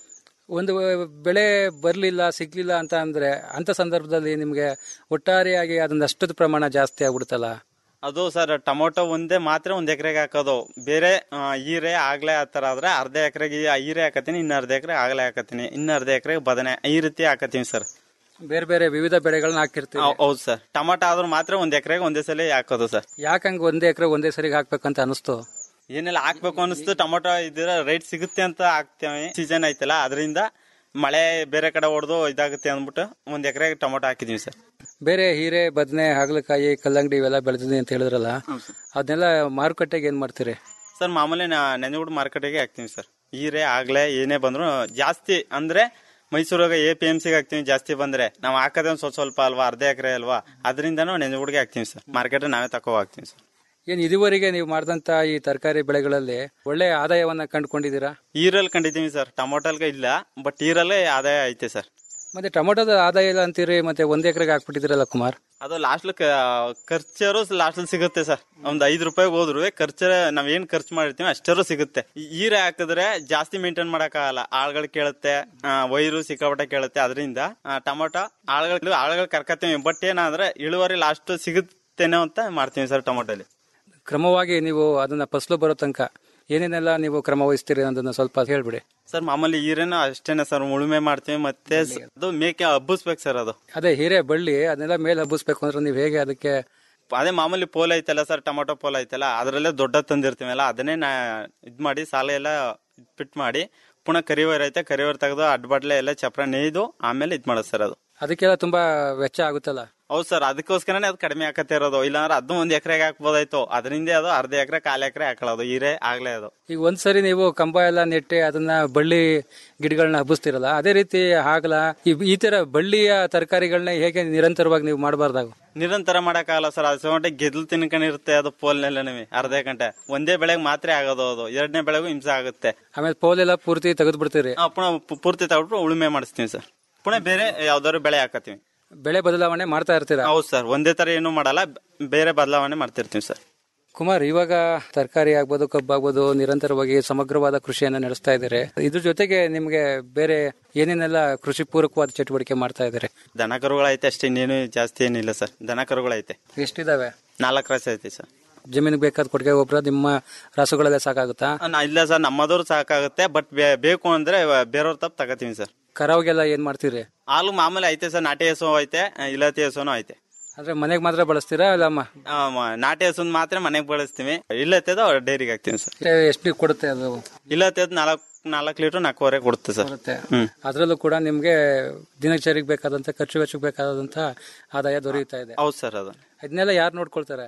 ಒಂದು ಬೆಳೆ ಬರ್ಲಿಲ್ಲ ಸಿಗ್ಲಿಲ್ಲ ಅಂತ ಅಂದ್ರೆ ಅಂತ ಸಂದರ್ಭದಲ್ಲಿ ನಿಮ್ಗೆ ಒಟ್ಟಾರೆಯಾಗಿ ಅದನ್ನ ಅಷ್ಟದ ಪ್ರಮಾಣ ಜಾಸ್ತಿ ಆಗ್ಬಿಡುತ್ತಲ್ಲ ಅದು ಸರ್ ಟೊಮೊಟೊ ಒಂದೇ ಮಾತ್ರ ಒಂದ್ ಎಕರೆಗೆ ಹಾಕೋದು ಬೇರೆ ಆ, ಹೀರೆ ಆಗ್ಲೇ ಆ ತರ ಆದ್ರೆ ಅರ್ಧ ಎಕರೆಗೆ ಹೀರೆ ಹಾಕತೀನಿ ಇನ್ನ ಅರ್ಧ ಎಕರೆ ಆಗ್ಲೇ ಹಾಕತೀನಿ ಇನ್ನ ಅರ್ಧ ಎಕರೆಗೆ ಬದನೆ ಈ ರೀತಿ ಹಾಕತೀನಿ ಸರ್ ಬೇರೆ ಬೇರೆ ವಿವಿಧ ಬೆಳೆಗಳನ್ನ ಹಾಕಿರ್ತೀವಿ ಹೌ- ಹೌದು ಸರ್ ಟೊಮೊಟೊ ಆದ್ರೂ ಮಾತ್ರ ಒಂದ್ ಎಕರೆಗೆ ಒಂದೇ ಸಲ ಹಾಕೋದು ಸರ್ ಯಾಕಂಗ್ ಒಂದೇ ಎಕರೆ ಒಂದೇ ಸರಿಗೆ ಹಾಕ್ಬೇಕಂತ ಅನಿಸ್ತು ಏನೆಲ್ಲ ಹಾಕ್ಬೇಕು ಅನಿಸ್ತು ಟೊಮೊಟೊ ಇದ್ರ ರೈಟ್ ಸಿಗುತ್ತೆ ಅಂತ ಹಾಕ್ತೇವೆ ಸೀಸನ್ ಐತಲ್ಲ ಅದರಿಂದ ಮಳೆ ಬೇರೆ ಕಡೆ ಹೊಡೆದು ಇದಾಗುತ್ತೆ ಅಂದ್ಬಿಟ್ಟು ಒಂದ್ ಎಕರೆಗೆ ಟೊಮೊಟೊ ಹಾಕಿದೀವಿ ಸರ್ ಬೇರೆ ಹೀರೆ ಬದನೆ ಹಾಗಲಕಾಯಿ ಕಲ್ಲಂಗಡಿ ಇವೆಲ್ಲ ಬೆಳೆದಿದೆ ಅಂತ ಹೇಳಿದ್ರಲ್ಲ ಅದನ್ನೆಲ್ಲ ಮಾರುಕಟ್ಟೆಗೆ ಏನ್ ಮಾಡ್ತೀರಿ ಸರ್ ಮಾಮೂಲಿ ನೆನೆಗುಡ್ ಮಾರ್ಕೆಟಿಗೆ ಹಾಕ್ತೀವಿ ಸರ್ ಹೀರೆ ಆಗ್ಲೇ ಏನೇ ಬಂದ್ರು ಜಾಸ್ತಿ ಅಂದ್ರೆ ಮೈಸೂರಾಗ ಎ ಪಿ ಎಂ ಸಿಗೆ ಹಾಕ್ತೀವಿ ಜಾಸ್ತಿ ಬಂದ್ರೆ ನಾವು ಹಾಕೋದೇ ಒಂದ್ ಸ್ವಲ್ಪ ಸ್ವಲ್ಪ ಅಲ್ವಾ ಅರ್ಧ ಎಕರೆ ಅಲ್ವಾ ಅದರಿಂದನೂ ನೆನೆಗುಡ್ಗೆ ಹಾಕ್ತೀವಿ ಸರ್ ಮಾರ್ಕೆಟ್ ನಾವೇ ತಕೋ ಹಾಕ್ತೀವಿ ಸರ್ ಏನ್ ಇದುವರೆಗೆ ನೀವು ಮಾಡಿದಂತ ಈ ತರಕಾರಿ ಬೆಳೆಗಳಲ್ಲಿ ಒಳ್ಳೆ ಆದಾಯವನ್ನ ಕಂಡುಕೊಂಡಿದ್ದೀರಾ ಈರಲ್ಲಿ ಕಂಡಿದ್ದೀವಿ ಸರ್ ಟೊಮೊಟೊಲ್ಗೆ ಇಲ್ಲ ಬಟ್ ಈರಲ್ಲೇ ಆದಾಯ ಐತೆ ಸರ್ ಮತ್ತೆ ಟೊಮೊಟೊದ ಆದಾಯ ಇಲ್ಲ ಅಂತೀರಿ ಮತ್ತೆ ಒಂದ್ ಎಕರೆಗೆ ಹಾಕ್ಬಿಟ್ಟಿದ್ದೀರಲ್ಲ ಕುಮಾರ್ ಅದು ಲಾಸ್ಟ್ ಖರ್ಚರು ಲಾಸ್ಟ್ ಸಿಗುತ್ತೆ ಸರ್ ಒಂದ್ ಐದ್ ರೂಪಾಯಿಗೆ ಹೋದ್ರು ಖರ್ಚ ನಾವ್ ಏನ್ ಖರ್ಚು ಮಾಡಿರ್ತೀವಿ ಅಷ್ಟರೂ ಸಿಗುತ್ತೆ ಈ ಹೀರೆ ಹಾಕಿದ್ರೆ ಜಾಸ್ತಿ ಮೇಂಟೈನ್ ಮಾಡಕ್ಕಾಗಲ್ಲ ಆಳ್ಗಳು ಕೇಳುತ್ತೆ ಆ, ವೈರು ಸಿಕ್ಕಾಪಟ್ಟೆ ಕೇಳುತ್ತೆ ಅದರಿಂದ ಟೊಮೊಟೊ ಆಳ್ಗಳು ಆಳ್ಗಳು ಕರ್ಕತ್ತೀವಿ ಬಟ್ ಏನಂದ್ರೆ ಇಳುವರಿ ಲಾಸ್ಟ್ ಸಿಗುತ್ತೇನೋ ಅಂತ ಮಾಡ್ತೀವಿ ಸರ್ ಟೊಮೊಟೊಲಿ ಕ್ರಮವಾಗಿ ನೀವು ಅದನ್ನ ಫಸಲು ಬರೋ ತನಕ ಏನೇನೆಲ್ಲ ನೀವು ಕ್ರಮ ವಹಿಸ್ತೀರಿ ಅನ್ನೋದನ್ನ ಸ್ವಲ್ಪ ಹೇಳ್ಬಿಡಿ ಸರ್ ಮಾಮೂಲಿ ಹೀರೆನೂ ಅಷ್ಟೇನೆ ಸರ್ ಉಳುಮೆ ಮಾಡ್ತೀವಿ ಮತ್ತೆ ಸ- ಅದು ಮೇಕೆ ಹಬ್ಬಿಸ್ಬೇಕು ಸರ್ ಅದು ಅದೇ ಹೀರೆ ಬಳ್ಳಿ ಅದನ್ನೆಲ್ಲ ಮೇಲೆ ಹಬ್ಬಿಸ್ಬೇಕು ಅಂದ್ರೆ ನೀವು ಹೇಗೆ ಅದಕ್ಕೆ ಅದೇ ಮಾಮೂಲಿ ಪೋಲ್ ಐತಲ್ಲ ಸರ್ ಟೊಮೊಟೊ ಪೋಲ್ ಐತಲ್ಲ ಅದರಲ್ಲೇ ದೊಡ್ಡ ತಂದಿರ್ತೀವಲ್ಲ ಅದನ್ನೇ ನಾ ಇದ್ ಮಾಡಿ ಸಾಲ ಎಲ್ಲ ಫಿಟ್ ಮಾಡಿ ಪುನಃ ಕರಿವರ್ ಐತೆ ಕರಿವರ್ ತೆಗೆದು ಅಡ್ಬಡ್ಲೆ ಎಲ್ಲ ಚಪ್ರ ನೇಯ್ದು ಆಮೇಲೆ ಇದ್ ಮಾಡೋದು ಸರ್ ಅದು ಅದಕ್ಕೆಲ್ಲ ತುಂಬಾ ವೆಚ್ಚ ಆಗುತ್ತಲ್ಲ ಹೌದು ಸರ್ ಅದಕ್ಕೋಸ್ಕರನೇ ಅದು ಕಡಿಮೆ ಹಾಕತ್ತೆ ಇರೋದು ಇಲ್ಲಾಂದ್ರೆ ಅದು ಒಂದ್ ಎಕರೆಗೆ ಹಾಕ್ಬೋದಾಯ್ತು ಅದರಿಂದ ಅದು ಅರ್ಧ ಎಕರೆ ಕಾಲ್ ಎಕರೆ ಹಾಕೊಳ್ಳೋದು ಹೀರೆ ಆಗ್ಲೇ ಅದು ಈಗ ಒಂದ್ಸರಿ ನೀವು ಕಂಬ ಎಲ್ಲ ನೆಟ್ಟಿ ಅದನ್ನ ಬಳ್ಳಿ ಗಿಡಗಳನ್ನ ಹಬ್ಬಿಸ್ತಿರಲ್ಲ ಅದೇ ರೀತಿ ಹಾಗಲ ಈ ತರ ಬಳ್ಳಿಯ ತರಕಾರಿಗಳನ್ನ ಹೇಗೆ ನಿರಂತರವಾಗಿ ನೀವು ಮಾಡಬಾರ್ದಾಗ ನಿರಂತರ ಮಾಡಕ್ಕಾಗಲ್ಲ ಸರ್ ಅದು ಗಂಟೆ ಗೆದ್ಲು ತಿನ್ಕೊಂಡಿರುತ್ತೆ ಅದು ಪೋಲ್ನೆಲ್ಲ ಅರ್ಧ ಗಂಟೆ ಒಂದೇ ಬೆಳೆಗೆ ಮಾತ್ರ ಆಗೋದು ಅದು ಎರಡನೇ ಬೆಳೆಗೂ ಹಿಂಸೆ ಆಗುತ್ತೆ ಆಮೇಲೆ ಪೋಲ್ ಎಲ್ಲ ಪೂರ್ತಿ ತೆಗೆದು ಬಿಡ್ತೀರಿ ಆ, ಪುನಃ ಪು- ಪೂರ್ತಿ ತಗೊಬಿಟ್ಟು ಉಳುಮೆ ಮಾಡಿಸ್ತೀವಿ ಸರ್ ಪುನಃ ಬೇರೆ ಯಾವ್ದಾದ್ರು ಬೆಳೆ ಹಾಕತ್ತೀವಿ ಬೆಳೆ ಬದಲಾವಣೆ ಮಾಡ್ತಾ ಇರ್ತೀರಾ ಹೌದು ಸರ್ ಒಂದೇ ತರ ಏನು ಮಾಡಲ್ಲ ಬೇರೆ ಬದಲಾವಣೆ ಮಾಡ್ತಿರ್ತೀವಿ ಸರ್ ಕುಮಾರ್ ಇವಾಗ ತರಕಾರಿ ಆಗ್ಬೋದು ಕಬ್ಬು ಆಗ್ಬೋದು ನಿರಂತರವಾಗಿ ಸಮಗ್ರವಾದ ಕೃಷಿಯನ್ನ ನಡೆಸ್ತಾ ಇದ್ದಾರೆ ಇದ್ರ ಜೊತೆಗೆ ನಿಮ್ಗೆ ಬೇರೆ ಏನೇನೆಲ್ಲ ಕೃಷಿ ಪೂರಕವಾದ ಚಟುವಟಿಕೆ ಮಾಡ್ತಾ ಇದ್ದಾರೆ ದನ ಕರುಗಳೈತೆ ಅಷ್ಟೇ ಇನ್ನೇನು ಜಾಸ್ತಿ ಏನಿಲ್ಲ ಸರ್ ದನ ಕರುಗಳೈತೆ ಎಷ್ಟಿದಾವೆ ನಾಲ್ಕು ರಾಸ ಐತೆ ಸರ್ ಜಮೀನಿಗೆ ಬೇಕಾದ ಕೊಟ್ಟಿಗೆ ಗೊಬ್ಬರ ನಿಮ್ಮ ರಾಸುಗಳೆಲ್ಲ ಸಾಕಾಗುತ್ತಾ ಆ, ನಾ- ಇಲ್ಲ ಸರ್ ನಮ್ಮದವ್ರು ಸಾಕಾಗುತ್ತೆ ಬಟ್ ಬೇಕು ಅಂದ್ರೆ ಬೇರೆಯವ್ರ ತಪ್ಪು ತಗೋತೀವಿ ಸರ್ ಕರಾವ್ಗೆಲ್ಲ ಏನ್ ಮಾಡ್ತೀರಿ ಹಾಲು ಮಾಮೂಲಿ ಐತೆ ಸರ್ ನಾಟಿ ಹಸು ಐತೆ ಆ, ಇಲತಿ ಹಸುನು ಐತೆ ಅಂದ್ರೆ ಮನೆಗೆ ಮಾತ್ರ ಬಳಸ್ತೀರಾ ಇಲ್ಲ ಮ- ಆ, ಮ- ನಾಟಿ ಹಸುನ್ ಮಾತ್ರ ಮನೆಗೆ ಬಳಸ್ತೀವಿ ಇಲ್ಲತ್ತದ ಡೈರಿಗೆ ಹಾಕ್ತೀವಿ ಸರ್ ಎಷ್ಟು ಕೊಡುತ್ತೆ ಅದು ಇಲ್ಲತ್ತದ ನಾಲ್ಕು ನಾಲ್ಕು ಲೀಟರ್ ನಾಲ್ಕೂವರೆ ಕೊಡುತ್ತೆ ಸರ್ ಬರುತ್ತೆ ಹ್ಮ್ ಅದರಲ್ಲೂ ಕೂಡ ನಿಮ್ಗೆ ದಿನಚರಿಗೆ ಬೇಕಾದಂತ ಖರ್ಚು ವೆಚ್ಚಕ್ಕೆ ಬೇಕಾದಂತ ಆದಾಯ ದೊರೆಯುತ್ತಾ ಇದೆ ಹೌದು ಸರ್ ಅದು ಇದನ್ನೆಲ್ಲ ಯಾರು ನೋಡ್ಕೊಳ್ತಾರೆ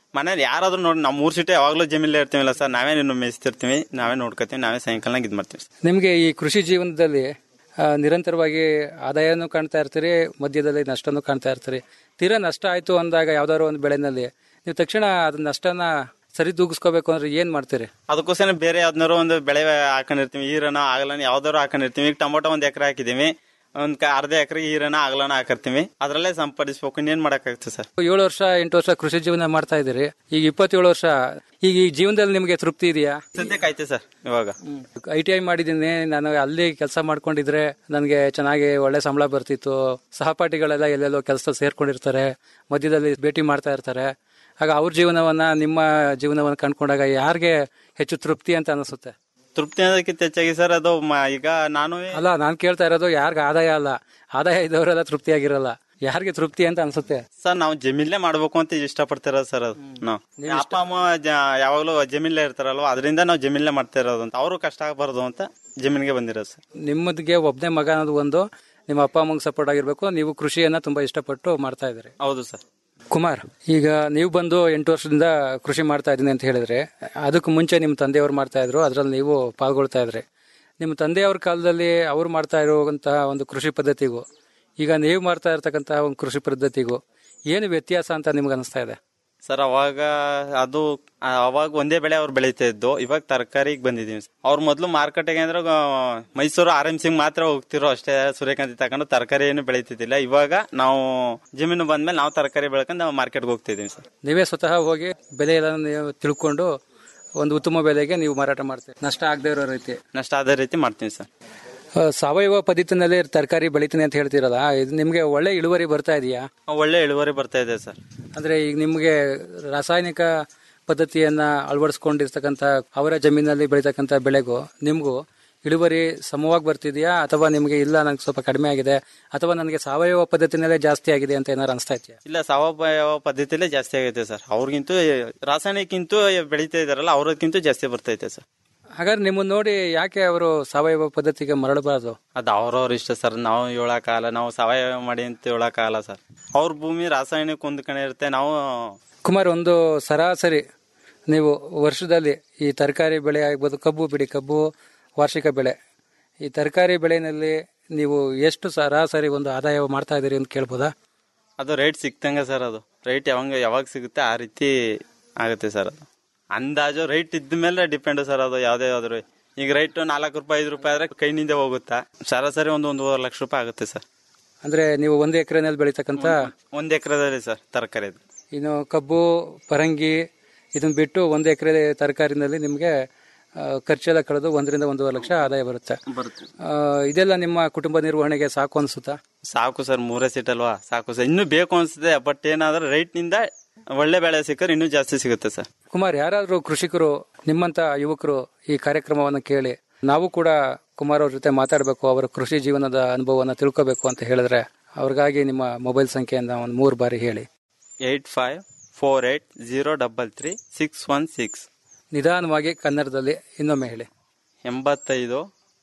ಮನೇಲಿ ಯಾರಾದ್ರೂ ನೋಡಿ ನಾವು ಮೂರು ಸೀಟೆ ಯಾವಾಗಲೂ ಜಮೀನಲ್ಲೇ ಇರ್ತೀವಲ್ಲ ಸರ್ ನಾವೇ ಇನ್ನು ಮೇಯಿಸ್ತಿರ್ತೀವಿ ನಾವೇ ನೋಡ್ಕೊತೀವಿ ನಾವೇ ಸಾಯಂಕಾಲನಾಗ ಇದು ಮಾಡ್ತೀವಿ ಸರ್ ನಿಮಗೆ ಈ ಕೃಷಿ ಜೀವನದಲ್ಲಿ ಆ, ನಿರಂತರವಾಗಿ ಆದಾಯನೂ ಕಾಣ್ತಾ ಇರ್ತೀರಿ ಮಧ್ಯದಲ್ಲಿ ನಷ್ಟನೂ ಕಾಣ್ತಾ ಇರ್ತೀರಿ ತೀರಾ ನಷ್ಟ ಆಯ್ತು ಅಂದಾಗ ಯಾವ್ದಾದ್ರು ಒಂದು ಬೆಳೆನಲ್ಲಿ ನೀವು ತಕ್ಷಣ ಅದ್ ನಷ್ಟನ ಸರಿದೂಗಿಸ್ಕೋಬೇಕು ಅಂದ್ರೆ ಏನ್ ಮಾಡ್ತೀರಿ ಅದಕ್ಕೋಸ್ಕರ ಬೇರೆ ಯಾವ್ದಾರು ಒಂದು ಬೆಳೆ ಹಾಕೊಂಡಿರ್ತೀವಿ ಈರನ ಆಗಲನ ಯಾವ್ದಾರು ಹಾಕೊಂಡಿರ್ತೀವಿ ಈಗ ಟೊಮೊಟೊ ಒಂದ್ ಎಕರೆ ಹಾಕಿದೀವಿ ಒಂದ್ ಕ- ಅರ್ಧ ಎಕರೆ ಈರನ ಆಗಲನ ಹಾಕಿರ್ತೀವಿ ಅದ್ರಲ್ಲೇ ಸಂಪಾದಿಸ್ಬೇಕು ಇನ್ನೇನ್ ಮಾಡಕ್ಕಾಗುತ್ತೆ ಸರ್ ಏಳು ವರ್ಷ ಎಂಟು ವರ್ಷ ಕೃಷಿ ಜೀವನ ಮಾಡ್ತಾ ಇದ್ದೀರಿ ಈಗ ಇಪ್ಪತ್ತೇಳು ವರ್ಷ ಈಗ ಈ ಜೀವನದಲ್ಲಿ ನಿಮಗೆ ತೃಪ್ತಿ ಇದೆಯಾ ಸದ್ಯಕ್ಕೆ ಐತೆ ಸರ್ ಇವಾಗ ಐ ಟಿ ಐ ಮಾಡಿದ್ದೀನಿ ನಾನು ಅಲ್ಲಿ ಕೆಲಸ ಮಾಡ್ಕೊಂಡಿದ್ರೆ ನನಗೆ ಚೆನ್ನಾಗಿ ಒಳ್ಳೆ ಸಂಬಳ ಬರ್ತಿತ್ತು ಸಹಪಾಠಿಗಳೆಲ್ಲ ಎಲ್ಲೆಲ್ಲೋ ಕೆಲಸದಲ್ಲಿ ಸೇರ್ಕೊಂಡಿರ್ತಾರೆ ಮಧ್ಯದಲ್ಲಿ ಭೇಟಿ ಮಾಡ್ತಾ ಇರ್ತಾರೆ ಆಗ ಅವ್ರ ಜೀವನವನ್ನ ನಿಮ್ಮ ಜೀವನವನ್ನ ಕಂಡ್ಕೊಂಡಾಗ ಯಾರಿಗೆ ಹೆಚ್ಚು ತೃಪ್ತಿ ಅಂತ ಅನಿಸುತ್ತೆ ತೃಪ್ತಿ ಅನ್ನೋದಕ್ಕಿಂತ ಹೆಚ್ಚಾಗಿ ಸರ್ ಅದು ಮ- ಈಗ ನಾನು ಅಲ್ಲ ನಾನು ಕೇಳ್ತಾ ಇರೋದು ಯಾರಿಗ ಆದಾಯ ಅಲ್ಲ ಆದಾಯ ಇದ್ದವರೆಲ್ಲ ತೃಪ್ತಿಯಾಗಿರಲ್ಲ ಯಾರಿಗೆ ತೃಪ್ತಿ ಅಂತ ಅನ್ಸುತ್ತೆ ಸರ್ ನಾವು ಜಮೀನ್ಲೇ ಮಾಡ್ಬೇಕು ಅಂತ ಇಷ್ಟಪಡ್ತಿರೋದು ಸರ್ ಅದು ನಾವು ಅಪ್ಪ ಅಮ್ಮ ಜ- ಯಾವಾಗ್ಲೂ ಜಮೀನ್ಲೇ ಇರ್ತಾರಲ್ವ ಅದರಿಂದ ನಾವು ಜಮೀನ್ಲೇ ಮಾಡ್ತಾ ಇರೋದು ಅಂತ ಅವರು ಕಷ್ಟ ಆಗಬಾರ್ದು ಅಂತ ಜಮೀನ್ಗೆ ಬಂದಿರೋದು ಸರ್ ನಿಮ್ಮದಿಗೆ ಒಬ್ಬನೇ ಮಗ ಅನ್ನೋದು ಒಂದು ನಿಮ್ಮ ಅಪ್ಪ ಅಮ್ಮಂಗೆ ಸಪೋರ್ಟ್ ಆಗಿರ್ಬೇಕು ನೀವು ಕೃಷಿಯನ್ನ ತುಂಬಾ ಇಷ್ಟಪಟ್ಟು ಮಾಡ್ತಾ ಇದ್ದೀರಿ ಹೌದು ಸರ್ ಕುಮಾರ್ ಈಗ ನೀವು ಬಂದು ಎಂಟು ವರ್ಷದಿಂದ ಕೃಷಿ ಮಾಡ್ತಾ ಇದ್ದೀನಿ ಅಂತ ಹೇಳಿದ್ರೆ ಅದಕ್ಕೆ ಮುಂಚೆ ನಿಮ್ಮ ತಂದೆಯವರು ಮಾಡ್ತಾ ಇದ್ರು ಅದ್ರಲ್ಲಿ ನೀವು ಪಾಲ್ಗೊಳ್ತಾ ಇದ್ರಿ ನಿಮ್ಮ ತಂದೆಯವ್ರ ಕಾಲದಲ್ಲಿ ಅವ್ರು ಮಾಡ್ತಾ ಇರುವಂತಹ ಒಂದು ಕೃಷಿ ಪದ್ಧತಿಗೂ ಈಗ ನೀವು ಮಾಡ್ತಾ ಇರ್ತಕ್ಕಂತಹ ಒಂದು ಕೃಷಿ ಪದ್ಧತಿಗೂ ಏನು ವ್ಯತ್ಯಾಸ ಅಂತ ನಿಮ್ಗೆ ಅನಿಸ್ತಾ ಇದೆ ಸರ್ ಅವಾಗ ಅದು ಆ, ಅವಾಗ ಒಂದೇ ಬೆಳೆ ಅವ್ರು ಬೆಳೀತಾ ಇದ್ದು ಇವಾಗ ತರಕಾರಿಗೆ ಬಂದಿದೀವಿ ಸರ್. ಅವ್ರು ಮೊದಲು ಮಾರ್ಕೆಟಿಗೆ ಅಂದ್ರೆ ಆ, ಮೈಸೂರು ಆರ್ ಎಂ ಸಿಂಗ್ ಮಾತ್ರ ಹೋಗ್ತಿರೋ ಅಷ್ಟೇ ಸೂರ್ಯಕಾಂತಿ ತಗೊಂಡು ತರಕಾರಿ ಏನು ಬೆಳೀತಿದ್ದಿಲ್ಲ ಇವಾಗ ನಾವು ಜಮೀನು ಬಂದ್ಮೇಲೆ ನಾವು ತರಕಾರಿ ಬೆಳ್ಕೊಂಡು ನಾವು ಮಾರ್ಕೆಟ್ಗೆ ಹೋಗ್ತಿದೀವಿ ಸರ್ ನೀವೇ ಸ್ವತಃ ಹೋಗಿ ಬೆಲೆ ಎಲ್ಲ ನೀವು ತಿಳ್ಕೊಂಡು ಒಂದು ಉತ್ತಮ ಬೆಲೆಗೆ ನೀವು ಮಾರಾಟ ಮಾಡ್ತೀರಿ ನಷ್ಟ ಆಗದೆ ಇರೋ ರೀತಿ ನಷ್ಟ ಅದೇ ರೀತಿ ಮಾಡ್ತೀವಿ ಸರ್ ಆ, ಸಾವಯವ ಪದ್ಧತಿನಲ್ಲಿ ತರಕಾರಿ ಬೆಳಿತೀನಿ ಅಂತ ಹೇಳ್ತೀರಲ್ಲ ಇದು ನಿಮ್ಗೆ ಒಳ್ಳೆ ಇಳುವರಿ ಬರ್ತಾ ಇದೆಯಾ ಒಳ್ಳೆ ಇಳುವರಿ ಬರ್ತಾ ಇದೆ ಸರ್ ಅಂದ್ರೆ ಈಗ ನಿಮ್ಗೆ ರಾಸಾಯನಿಕ ಪದ್ಧತಿಯನ್ನ ಅಳವಡಿಸ್ಕೊಂಡಿರ್ತಕ್ಕಂಥ ಅವರ ಜಮೀನಲ್ಲಿ ಬೆಳೀತಕ್ಕಂಥ ಬೆಳೆಗೂ ನಿಮ್ಗೂ ಇಳುವರಿ ಸಮವಾಗಿ ಬರ್ತಿದ್ಯಾ ಅಥವಾ ನಿಮ್ಗೆ ಇಲ್ಲ ನಂಗೆ ಸ್ವಲ್ಪ ಕಡಿಮೆ ಆಗಿದೆ ಅಥವಾ ನನಗೆ ಸಾವಯವ ಪದ್ಧತಿನಲ್ಲೇ ಜಾಸ್ತಿ ಆಗಿದೆ ಅಂತ ಏನಾರು ಅನಿಸ್ತಾ ಇದೆಯಾ ಇಲ್ಲ ಸಾವಯವ ಪದ್ಧತಿಲೇ ಜಾಸ್ತಿ ಆಗೈತೆ ಸರ್ ಅವ್ರಿಗಿಂತೂ ರಾಸಾಯನಿಕ್ಕಿಂತೂ ಬೆಳೀತಾ ಇದಾರಲ್ಲ ಅವ್ರಕ್ಕಿಂತ ಜಾಸ್ತಿ ಬರ್ತೈತೆ ಸರ್ ಹಾಗಾದ್ರೆ ನಿಮ್ಮನ್ನ ನೋಡಿ ಯಾಕೆ ಅವರು ಸಾವಯವ ಪದ್ಧತಿಗೆ ಮರಳಬಾರದು ಅದು ಅವ್ರವ್ರ ಇಷ್ಟ ಸರ್ ನಾವು ಹೇಳಕ್ಕಾಗಲ್ಲ ನಾವು ಸಾವಯವ ಮಾಡಿ ಅಂತ ಹೇಳಕ್ಕಾಗಲ್ಲ ಸರ್ ಅವ್ರ ಭೂಮಿ ರಾಸಾಯನಿಕ ಹೊಂದ್ಕೊಂಡೆ ಇರುತ್ತೆ ನಾವು ಕುಮಾರ್ ಒಂದು ಸರಾಸರಿ ನೀವು ವರ್ಷದಲ್ಲಿ ಈ ತರಕಾರಿ ಬೆಳೆ ಆಗ್ಬೋದು ಕಬ್ಬು ಬಿಡಿ ಕಬ್ಬು ವಾರ್ಷಿಕ ಬೆಳೆ ಈ ತರಕಾರಿ ಬೆಳೆನಲ್ಲಿ ನೀವು ಎಷ್ಟು ಸರಾಸರಿ ಒಂದು ಆದಾಯ ಮಾಡ್ತಾ ಇದ್ದೀರಿ ಅಂತ ಕೇಳ್ಬೋದಾ ಅದು ರೇಟ್ ಸಿಕ್ತಂಗ ಸರ್ ಅದು ರೇಟ್ ಯಾವಾಗ ಯಾವಾಗ ಸಿಗುತ್ತೆ ಆ ರೀತಿ ಆಗುತ್ತೆ ಸರ್ ಅದು ಅಂದಾಜು ರೈಟ್ ಇದ್ದ ಮೇಲೆ ಡಿಪೆಂಡ್ ಸರ್ ಅದು ಯಾವ್ದೇ ಆದ್ರೂ ಈಗ ರೈಟ್ ನಾಲ್ಕು ರೂಪಾಯಿ ಐದು ರೂಪಾಯಿ ಆದ್ರೆ ಕೈನಿಂದ ಹೋಗುತ್ತಾ ಸರಾಸರಿ ಒಂದು ಒಂದೂವರೆ ಲಕ್ಷ ರೂಪಾಯಿ ಆಗುತ್ತೆ ಸರ್ ಅಂದ್ರೆ ನೀವು ಒಂದು ಎಕರೆನಲ್ಲಿ ಬೆಳೀತಕ್ಕಂಥ ಒಂದ್ ಎಕರೆದಲ್ಲಿ ಸರ್ ತರಕಾರಿ ಇನ್ನು ಕಬ್ಬು ಪರಂಗಿ ಇದನ್ನ ಬಿಟ್ಟು ಒಂದು ಎಕರೆ ತರಕಾರಿನಲ್ಲಿ ನಿಮಗೆ ಆ, ಖರ್ಚೆಲ್ಲ ಕಳೆದು ಒಂದರಿಂದ ಒಂದೂವರೆ ಲಕ್ಷ ಆದಾಯ ಬರುತ್ತೆ ಬರುತ್ತೆ ಆ, ಇದೆಲ್ಲ ನಿಮ್ಮ ಕುಟುಂಬ ನಿರ್ವಹಣೆಗೆ ಸಾಕು ಅನ್ಸುತ್ತಾ ಸಾಕು ಸರ್ ಮೂರೇ ಸೀಟ್ ಅಲ್ವಾ ಸಾಕು ಸರ್ ಇನ್ನೂ ಬೇಕು ಅನ್ಸುತ್ತೆ ಬಟ್ ಏನಾದ್ರೆ ರೈಟ್ ನಿಂದ ಒಳ್ಳೆ ಬೆಳೆ ಸಿಕ್ಕರೆ ಇನ್ನೂ ಜಾಸ್ತಿ ಸಿಗುತ್ತೆ ಸರ್ ಕುಮಾರ್ ಯಾರಾದ್ರೂ ಕೃಷಿಕರು ನಿಮ್ಮಂತ ಯುವಕರು ಈ ಕಾರ್ಯಕ್ರಮವನ್ನು ಕೇಳಿ ನಾವು ಕೂಡ ಕುಮಾರ್ ಅವ್ರ ಜೊತೆ ಮಾತಾಡಬೇಕು ಅವರ ಕೃಷಿ ಜೀವನದ ಅನುಭವವನ್ನು ತಿಳ್ಕೋಬೇಕು ಅಂತ ಹೇಳಿದ್ರೆ ಅವ್ರಿಗಾಗಿ ನಿಮ್ಮ ಮೊಬೈಲ್ ಸಂಖ್ಯೆಯನ್ನ ಒಂದು ಮೂರು ಬಾರಿ ಹೇಳಿ eight five four eight zero double three six one six ನಿಧಾನವಾಗಿ ಕನ್ನಡದಲ್ಲಿ ಇನ್ನೊಮ್ಮೆ ಹೇಳಿ ಎಂಬತ್ತೈದು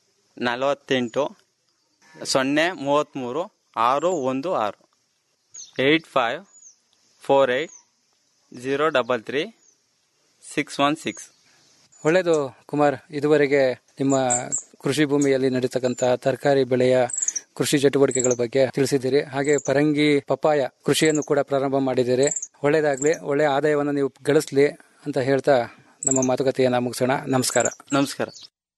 ನಲವತ್ತೆಂಟು ಸೊನ್ನೆ ಮೂವತ್ತ್ಮೂರು ಆರು ಒಂದು ಆರು eight five four eight zero double three six one six ಒಳ್ಳೆಯದು ಕುಮಾರ್ ಇದುವರೆಗೆ ನಿಮ್ಮ ಕೃಷಿ ಭೂಮಿಯಲ್ಲಿ ನಡೀತಕ್ಕಂಥ ತರಕಾರಿ ಬೆಳೆಯ ಕೃಷಿ ಚಟುವಟಿಕೆಗಳ ಬಗ್ಗೆ ತಿಳಿಸಿದ್ದೀರಿ ಹಾಗೆ ಪರಂಗಿ ಪಪಾಯ ಕೃಷಿಯನ್ನು ಕೂಡ ಪ್ರಾರಂಭ ಮಾಡಿದ್ದೀರಿ ಒಳ್ಳೇದಾಗ್ಲಿ ಒಳ್ಳೆ ಆದಾಯವನ್ನು ನೀವು ಗಳಿಸ್ಲಿ ಅಂತ ಹೇಳ್ತಾ ನಮ್ಮ ಮಾತುಕತೆಯನ್ನ ಮುಗಿಸೋಣ ನಮಸ್ಕಾರ ನಮಸ್ಕಾರ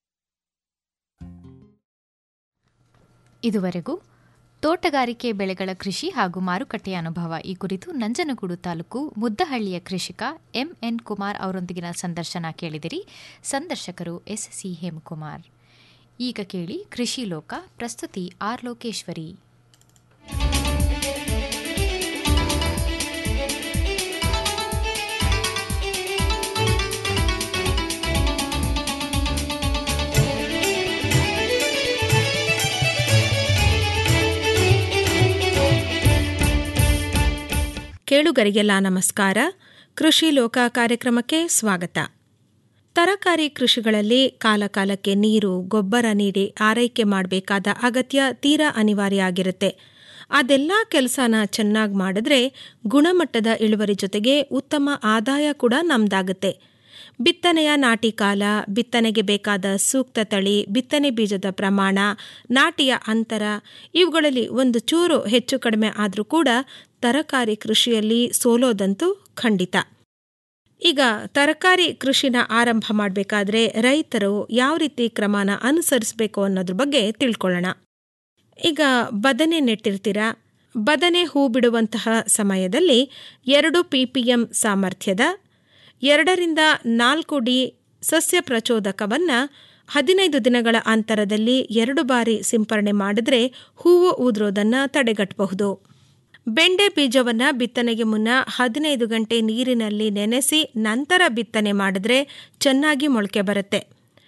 ಇದುವರೆಗೂ ತೋಟಗಾರಿಕೆ ಬೆಳೆಗಳ ಕೃಷಿ ಹಾಗೂ ಮಾರುಕಟ್ಟೆಯ ಅನುಭವ ಈ ಕುರಿತು ನಂಜನಗೂಡು ತಾಲೂಕು ಮುದ್ದಹಳ್ಳಿಯ ಕೃಷಿಕ ಎಂಎನ್ ಕುಮಾರ್ ಅವರೊಂದಿಗಿನ ಸಂದರ್ಶನ ಕೇಳಿದಿರಿ ಸಂದರ್ಶಕರು ಎಸ್ಸಿ ಹೇಮಕುಮಾರ್ ಈಗ ಕೇಳಿ ಕೃಷಿ ಲೋಕ ಪ್ರಸ್ತುತಿ ಆರ್ ಲೋಕೇಶ್ವರಿ ಕೇಳುಗರಿಗೆಲ್ಲ ನಮಸ್ಕಾರ ಕೃಷಿ ಲೋಕ ಕಾರ್ಯಕ್ರಮಕ್ಕೆ ಸ್ವಾಗತ ತರಕಾರಿ ಕೃಷಿಗಳಲ್ಲಿ ಕಾಲಕಾಲಕ್ಕೆ ನೀರು ಗೊಬ್ಬರ ನೀಡಿ ಆರೈಕೆ ಮಾಡಬೇಕಾದ ಅಗತ್ಯ ತೀರಾ ಅನಿವಾರ್ಯ ಆಗಿರುತ್ತೆ ಅದೆಲ್ಲ ಕೆಲಸನ ಚೆನ್ನಾಗಿ ಮಾಡಿದ್ರೆ ಗುಣಮಟ್ಟದ ಇಳುವರಿ ಜೊತೆಗೆ ಉತ್ತಮ ಆದಾಯ ಕೂಡ ನಮ್ದಾಗುತ್ತೆ ಬಿತ್ತನೆಯ ನಾಟಿ ಕಾಲ ಬಿತ್ತನೆಗೆ ಬೇಕಾದ ಸೂಕ್ತ ತಳಿ ಬಿತ್ತನೆ ಬೀಜದ ಪ್ರಮಾಣ ನಾಟಿಯ ಅಂತರ ಇವುಗಳಲ್ಲಿ ಒಂದು ಚೂರು ಹೆಚ್ಚು ಕಡಿಮೆ ಆದರೂ ಕೂಡ ತರಕಾರಿ ಕೃಷಿಯಲ್ಲಿ ಸೋಲೋದಂತೂ ಖಂಡಿತ ಈಗ ತರಕಾರಿ ಕೃಷಿನ ಆರಂಭ ಮಾಡಬೇಕಾದ್ರೆ ರೈತರು ಯಾವ ರೀತಿ ಕ್ರಮನ ಅನುಸರಿಸಬೇಕು ಅನ್ನೋದ್ರ ಬಗ್ಗೆ ತಿಳ್ಕೊಳ್ಳೋಣ ಈಗ ಬದನೆ ನೆಟ್ಟಿರ್ತೀರಾ ಬದನೆ ಹೂ ಬಿಡುವಂತಹ ಸಮಯದಲ್ಲಿ ಎರಡು ಪಿ ಪಿ ಎಂ ಸಾಮರ್ಥ್ಯದ ಎರಡರಿಂದ ನಾಲ್ಕು ಡಿ ಸಸ್ಯ ಪ್ರಚೋದಕವನ್ನು ಹದಿನೈದು ದಿನಗಳ ಅಂತರದಲ್ಲಿ ಎರಡು ಬಾರಿ ಸಿಂಪರಣೆ ಮಾಡಿದ್ರೆ ಹೂವು ಉದುರೋದನ್ನು ತಡೆಗಟ್ಟಬಹುದು ಬೆಂಡೆ ಬೀಜವನ್ನು ಬಿತ್ತನೆಗೆ ಮುನ್ನ ಹದಿನೈದು ಗಂಟೆ ನೀರಿನಲ್ಲಿ ನೆನೆಸಿ ನಂತರ ಬಿತ್ತನೆ ಮಾಡಿದ್ರೆ ಚೆನ್ನಾಗಿ ಮೊಳಕೆ ಬರುತ್ತೆ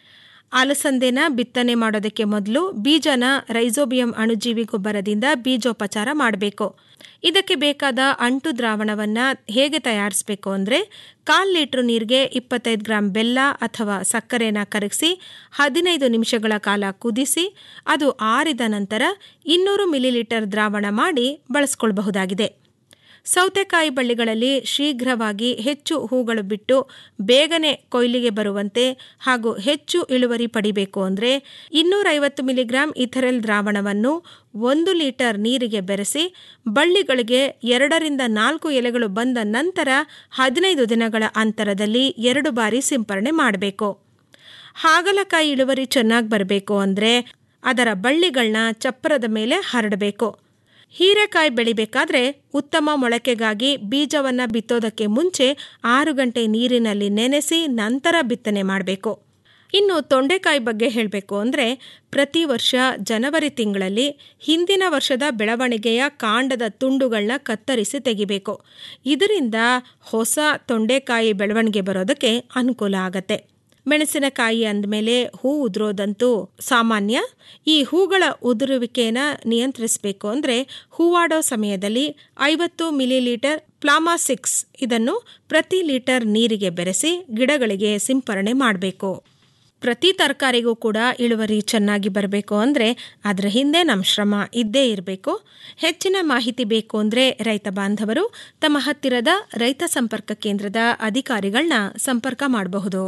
ಅಲಸಂದೆನ ಬಿತ್ತನೆ ಮಾಡೋದಕ್ಕೆ ಮೊದಲು ಬೀಜನ ರೈಸೋಬಿಯಂ ಅಣುಜೀವಿ ಗೊಬ್ಬರದಿಂದ ಬೀಜೋಪಚಾರ ಮಾಡಬೇಕು ಇದಕ್ಕೆ ಬೇಕಾದ ಅಂಟು ದ್ರಾವಣವನ್ನು ಹೇಗೆ ತಯಾರಿಸಬೇಕು ಅಂದರೆ ಕಾಲು ಲೀಟ್ರ್ ನೀರಿಗೆ ಇಪ್ಪತ್ತೈದು ಗ್ರಾಂ ಬೆಲ್ಲ ಅಥವಾ ಸಕ್ಕರೆನ ಕರಗಿಸಿ ಹದಿನೈದು ನಿಮಿಷಗಳ ಕಾಲ ಕುದಿಸಿ ಅದು ಆರಿದ ನಂತರ ಇನ್ನೂರು ಮಿಲಿಲೀಟರ್ ದ್ರಾವಣ ಮಾಡಿ ಬಳಸ್ಕೊಳ್ಬಹುದಾಗಿದೆ ಸೌತೆಕಾಯಿ ಬಳ್ಳಿಗಳಲ್ಲಿ ಶೀಘ್ರವಾಗಿ ಹೆಚ್ಚು ಹೂಗಳು ಬಿಟ್ಟು ಬೇಗನೆ ಕೊಯ್ಲಿಗೆ ಬರುವಂತೆ ಹಾಗೂ ಹೆಚ್ಚು ಇಳುವರಿ ಪಡಿಬೇಕು ಅಂದರೆ ಇನ್ನೂರೈವತ್ತು ಮಿಲಿಗ್ರಾಂ ಇಥರೆಲ್ ದ್ರಾವಣವನ್ನು ಒಂದು ಲೀಟರ್ ನೀರಿಗೆ ಬೆರೆಸಿ ಬಳ್ಳಿಗಳಿಗೆ ಎರಡರಿಂದ ನಾಲ್ಕು ಎಲೆಗಳು ಬಂದ ನಂತರ ಹದಿನೈದು ದಿನಗಳ ಅಂತರದಲ್ಲಿ ಎರಡು ಬಾರಿ ಸಿಂಪರಣೆ ಮಾಡಬೇಕು ಹಾಗಲಕಾಯಿ ಇಳುವರಿ ಚೆನ್ನಾಗಿ ಬರಬೇಕು ಅಂದರೆ ಅದರ ಬಳ್ಳಿಗಳನ್ನ ಚಪ್ಪರದ ಮೇಲೆ ಹರಡಬೇಕು ಹೀರೆಕಾಯಿ ಬೆಳಿಬೇಕಾದ್ರೆ ಉತ್ತಮ ಮೊಳಕೆಗಾಗಿ ಬೀಜವನ್ನು ಬಿತ್ತೋದಕ್ಕೆ ಮುಂಚೆ ಆರು ಗಂಟೆ ನೀರಿನಲ್ಲಿ ನೆನೆಸಿ ನಂತರ ಬಿತ್ತನೆ ಮಾಡಬೇಕು ಇನ್ನು ತೊಂಡೆಕಾಯಿ ಬಗ್ಗೆ ಹೇಳಬೇಕು ಅಂದರೆ ಪ್ರತಿ ವರ್ಷ ಜನವರಿ ತಿಂಗಳಲ್ಲಿ ಹಿಂದಿನ ವರ್ಷದ ಬೆಳವಣಿಗೆಯ ಕಾಂಡದ ತುಂಡುಗಳನ್ನ ಕತ್ತರಿಸಿ ತೆಗಿಬೇಕು ಇದರಿಂದ ಹೊಸ ತೊಂಡೆಕಾಯಿ ಬೆಳವಣಿಗೆ ಬರೋದಕ್ಕೆ ಅನುಕೂಲ ಆಗತ್ತೆ ಮೆಣಸಿನಕಾಯಿ ಅಂದಮೇಲೆ ಹೂ ಉದುರೋದಂತೂ ಸಾಮಾನ್ಯ ಈ ಹೂಗಳ ಉದುರುವಿಕೆನ ನಿಯಂತ್ರಿಸಬೇಕು ಅಂದರೆ ಹೂವಾಡೋ ಸಮಯದಲ್ಲಿ ಐವತ್ತು ಮಿಲಿಲೀಟರ್ ಪ್ಲಾಮಾ ಸಿಕ್ಸ್ ಇದನ್ನು ಪ್ರತಿ ಲೀಟರ್ ನೀರಿಗೆ ಬೆರೆಸಿ ಗಿಡಗಳಿಗೆ ಸಿಂಪರಣೆ ಮಾಡಬೇಕು ಪ್ರತಿ ತರಕಾರಿಗೂ ಕೂಡ ಇಳುವರಿ ಚೆನ್ನಾಗಿ ಬರಬೇಕು ಅಂದರೆ ಅದರ ಹಿಂದೆ ನಮ್ಮ ಶ್ರಮ ಇದ್ದೇ ಇರಬೇಕು ಹೆಚ್ಚಿನ ಮಾಹಿತಿ ಬೇಕು ಅಂದರೆ ರೈತ ಬಾಂಧವರು ತಮ್ಮ ಹತ್ತಿರದ ರೈತ ಸಂಪರ್ಕ ಕೇಂದ್ರದ ಅಧಿಕಾರಿಗಳನ್ನ ಸಂಪರ್ಕ ಮಾಡಬಹುದು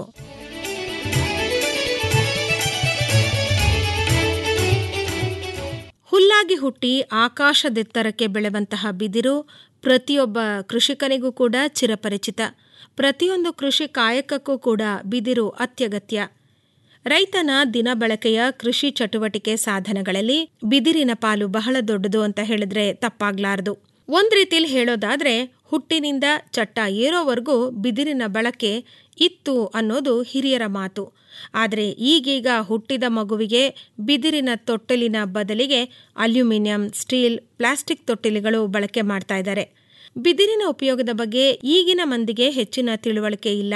ಹುಲ್ಲಾಗಿ ಹುಟ್ಟಿ ಆಕಾಶದೆತ್ತರಕ್ಕೆ ಬೆಳೆವಂತಹ ಬಿದಿರು ಪ್ರತಿಯೊಬ್ಬ ಕೃಷಿಕನಿಗೂ ಕೂಡ ಚಿರಪರಿಚಿತ ಪ್ರತಿಯೊಂದು ಕೃಷಿ ಕಾಯಕಕ್ಕೂ ಕೂಡ ಬಿದಿರು ಅತ್ಯಗತ್ಯ ರೈತನ ದಿನ ಬಳಕೆಯ ಕೃಷಿ ಚಟುವಟಿಕೆ ಸಾಧನಗಳಲ್ಲಿ ಬಿದಿರಿನ ಪಾಲು ಬಹಳ ದೊಡ್ಡದು ಅಂತ ಹೇಳಿದ್ರೆ ತಪ್ಪಾಗ್ಲಾರದು ಒಂದ್ ರೀತಿಯಲ್ಲಿ ಹೇಳೋದಾದ್ರೆ ಹುಟ್ಟಿನಿಂದ ಚಟ್ಟ ಏರೋವರೆಗೂ ಬಿದಿರಿನ ಬಳಕೆ ಇತ್ತು ಅನ್ನೋದು ಹಿರಿಯರ ಮಾತು ಆದರೆ ಈಗೀಗ ಹುಟ್ಟಿದ ಮಗುವಿಗೆ ಬಿದಿರಿನ ತೊಟ್ಟಿಲಿನ ಬದಲಿಗೆ ಅಲ್ಯೂಮಿನಿಯಂ ಸ್ಟೀಲ್ ಪ್ಲಾಸ್ಟಿಕ್ ತೊಟ್ಟಿಲಿಗಳು ಬಳಕೆ ಮಾಡ್ತಾ ಇದ್ದಾರೆ ಬಿದಿರಿನ ಉಪಯೋಗದ ಬಗ್ಗೆ ಈಗಿನ ಮಂದಿಗೆ ಹೆಚ್ಚಿನ ತಿಳುವಳಿಕೆ ಇಲ್ಲ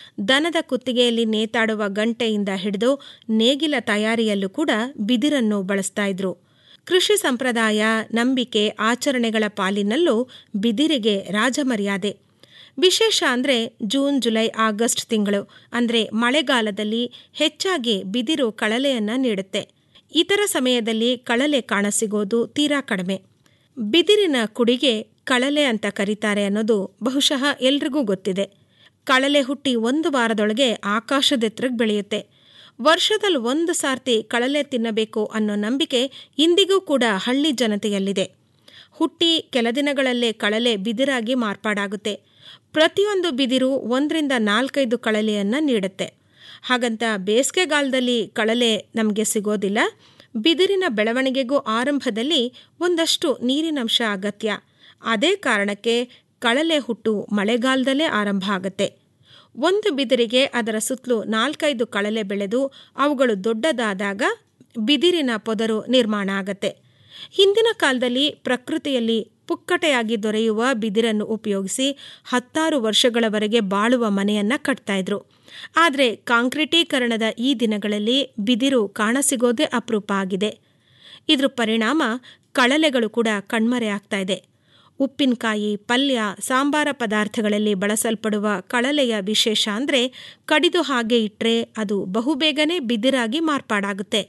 ದನದ ಕುತ್ತಿಗೆಯಲ್ಲಿ ನೇತಾಡುವ ಗಂಟೆಯಿಂದ ಹಿಡಿದು ನೇಗಿಲ ತಯಾರಿಯಲ್ಲೂ ಕೂಡ ಬಿದಿರನ್ನು ಬಳಸ್ತಾ ಇದ್ರು ಕೃಷಿ ಸಂಪ್ರದಾಯ ನಂಬಿಕೆ ಆಚರಣೆಗಳ ಪಾಲಿನಲ್ಲೂ ಬಿದಿರಿಗೆ ರಾಜಮರ್ಯಾದೆ ವಿಶೇಷ ಅಂದರೆ ಜೂನ್ ಜುಲೈ ಆಗಸ್ಟ್ ತಿಂಗಳು ಅಂದರೆ ಮಳೆಗಾಲದಲ್ಲಿ ಹೆಚ್ಚಾಗಿ ಬಿದಿರು ಕಳಲೆಯನ್ನು ನೀಡುತ್ತೆ ಇತರ ಸಮಯದಲ್ಲಿ ಕಳಲೆ ಕಾಣಸಿಗೋದು ತೀರಾ ಕಡಿಮೆ ಬಿದಿರಿನ ಕುಡಿಗೆ ಕಳಲೆ ಅಂತ ಕರೀತಾರೆ ಅನ್ನೋದು ಬಹುಶಃ ಎಲ್ರಿಗೂ ಗೊತ್ತಿದೆ ಕಳಲೆ ಹುಟ್ಟಿ ಒಂದು ವಾರದೊಳಗೆ ಆಕಾಶದೆತ್ತರಕ್ಕೆ ಬೆಳೆಯುತ್ತೆ ವರ್ಷದಲ್ಲಿ ಒಂದು ಸಾರ್ತಿ ಕಳಲೆ ತಿನ್ನಬೇಕು ಅನ್ನೋ ನಂಬಿಕೆ ಇಂದಿಗೂ ಕೂಡ ಹಳ್ಳಿ ಜನತೆಯಲ್ಲಿದೆ ಹುಟ್ಟಿ ಕೆಲ ದಿನಗಳಲ್ಲೇ ಕಳಲೆ ಬಿದಿರಾಗಿ ಮಾರ್ಪಾಡಾಗುತ್ತೆ ಪ್ರತಿಯೊಂದು ಬಿದಿರು ಒಂದರಿಂದ ನಾಲ್ಕೈದು ಕಳಲೆಯನ್ನು ನೀಡುತ್ತೆ ಹಾಗಂತ ಬೇಸಿಗೆಗಾಲದಲ್ಲಿ ಕಳಲೆ ನಮಗೆ ಸಿಗೋದಿಲ್ಲ ಬಿದಿರಿನ ಬೆಳವಣಿಗೆಗೂ ಆರಂಭದಲ್ಲಿ ಒಂದಷ್ಟು ನೀರಿನಂಶ ಅಗತ್ಯ ಅದೇ ಕಾರಣಕ್ಕೆ ಕಳಲೆ ಹುಟ್ಟು ಮಳೆಗಾಲದಲ್ಲೇ ಆರಂಭ ಆಗುತ್ತೆ ಒಂದು ಬಿದಿರಿಗೆ ಅದರ ಸುತ್ತಲೂ ನಾಲ್ಕೈದು ಕಳಲೆ ಬೆಳೆದು ಅವುಗಳು ದೊಡ್ಡದಾದಾಗ ಬಿದಿರಿನ ಪೊದರು ನಿರ್ಮಾಣ ಆಗತ್ತೆ ಹಿಂದಿನ ಕಾಲದಲ್ಲಿ ಪ್ರಕೃತಿಯಲ್ಲಿ ಪುಕ್ಕಟೆಯಾಗಿ ದೊರೆಯುವ ಬಿದಿರನ್ನು ಉಪಯೋಗಿಸಿ ಹತ್ತಾರು ವರ್ಷಗಳವರೆಗೆ ಬಾಳುವ ಮನೆಯನ್ನ ಕಟ್ತಾ ಇದ್ರು ಆದರೆ ಕಾಂಕ್ರೀಟೀಕರಣದ ಈ ದಿನಗಳಲ್ಲಿ ಬಿದಿರು ಕಾಣಸಿಗೋದೇ ಅಪರೂಪ ಆಗಿದೆ ಇದ್ರ ಪರಿಣಾಮ ಕಳಲೆಗಳು ಕೂಡ ಕಣ್ಮರೆ ಆಗ್ತಾ ಇದೆ ಉಪ್ಪಿನಕಾಯಿ ಪಲ್ಯ ಸಾಂಬಾರ ಪದಾರ್ಥಗಳಲ್ಲಿ ಬಳಸಲ್ಪಡುವ ಕಳಲೆಯ ವಿಶೇಷ ಅಂದರೆ ಕಡಿದು ಹಾಗೆ ಇಟ್ಟರೆ ಅದು ಬಹುಬೇಗನೆ ಬಿದಿರಾಗಿ ಮಾರ್ಪಾಡಾಗುತ್ತೆ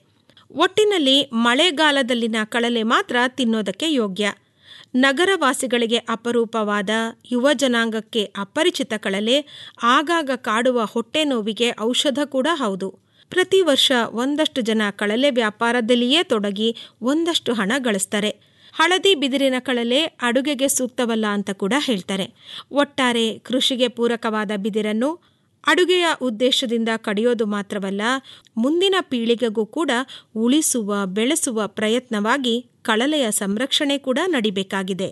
ಒಟ್ಟಿನಲ್ಲಿ ಮಳೆಗಾಲದಲ್ಲಿನ ಕಳಲೆ ಮಾತ್ರ ತಿನ್ನೋದಕ್ಕೆ ಯೋಗ್ಯ ನಗರವಾಸಿಗಳಿಗೆ ಅಪರೂಪವಾದ ಯುವ ಜನಾಂಗಕ್ಕೆ ಅಪರಿಚಿತ ಕಳಲೆ ಆಗಾಗ ಕಾಡುವ ಹೊಟ್ಟೆ ನೋವಿಗೆ ಔಷಧ ಕೂಡ ಹೌದು ಪ್ರತಿ ವರ್ಷ ಒಂದಷ್ಟು ಜನ ಕಳಲೆ ವ್ಯಾಪಾರದಲ್ಲಿಯೇ ತೊಡಗಿ ಒಂದಷ್ಟು ಹಣ ಗಳಿಸ್ತಾರೆ ಹಳದಿ ಬಿದಿರಿನ ಕಳಲೆ ಅಡುಗೆಗೆ ಸೂಕ್ತವಲ್ಲ ಅಂತ ಕೂಡ ಹೇಳ್ತಾರೆ ಒಟ್ಟಾರೆ ಕೃಷಿಗೆ ಪೂರಕವಾದ ಬಿದಿರನ್ನು ಅಡುಗೆಯ ಉದ್ದೇಶದಿಂದ ಕಡಿಯೋದು ಮಾತ್ರವಲ್ಲ ಮುಂದಿನ ಪೀಳಿಗೆಗೂ ಕೂಡ ಉಳಿಸುವ ಬೆಳೆಸುವ ಪ್ರಯತ್ನವಾಗಿ ಕಳಲೆಯ ಸಂರಕ್ಷಣೆ ಕೂಡ ನಡಿಬೇಕಾಗಿದೆ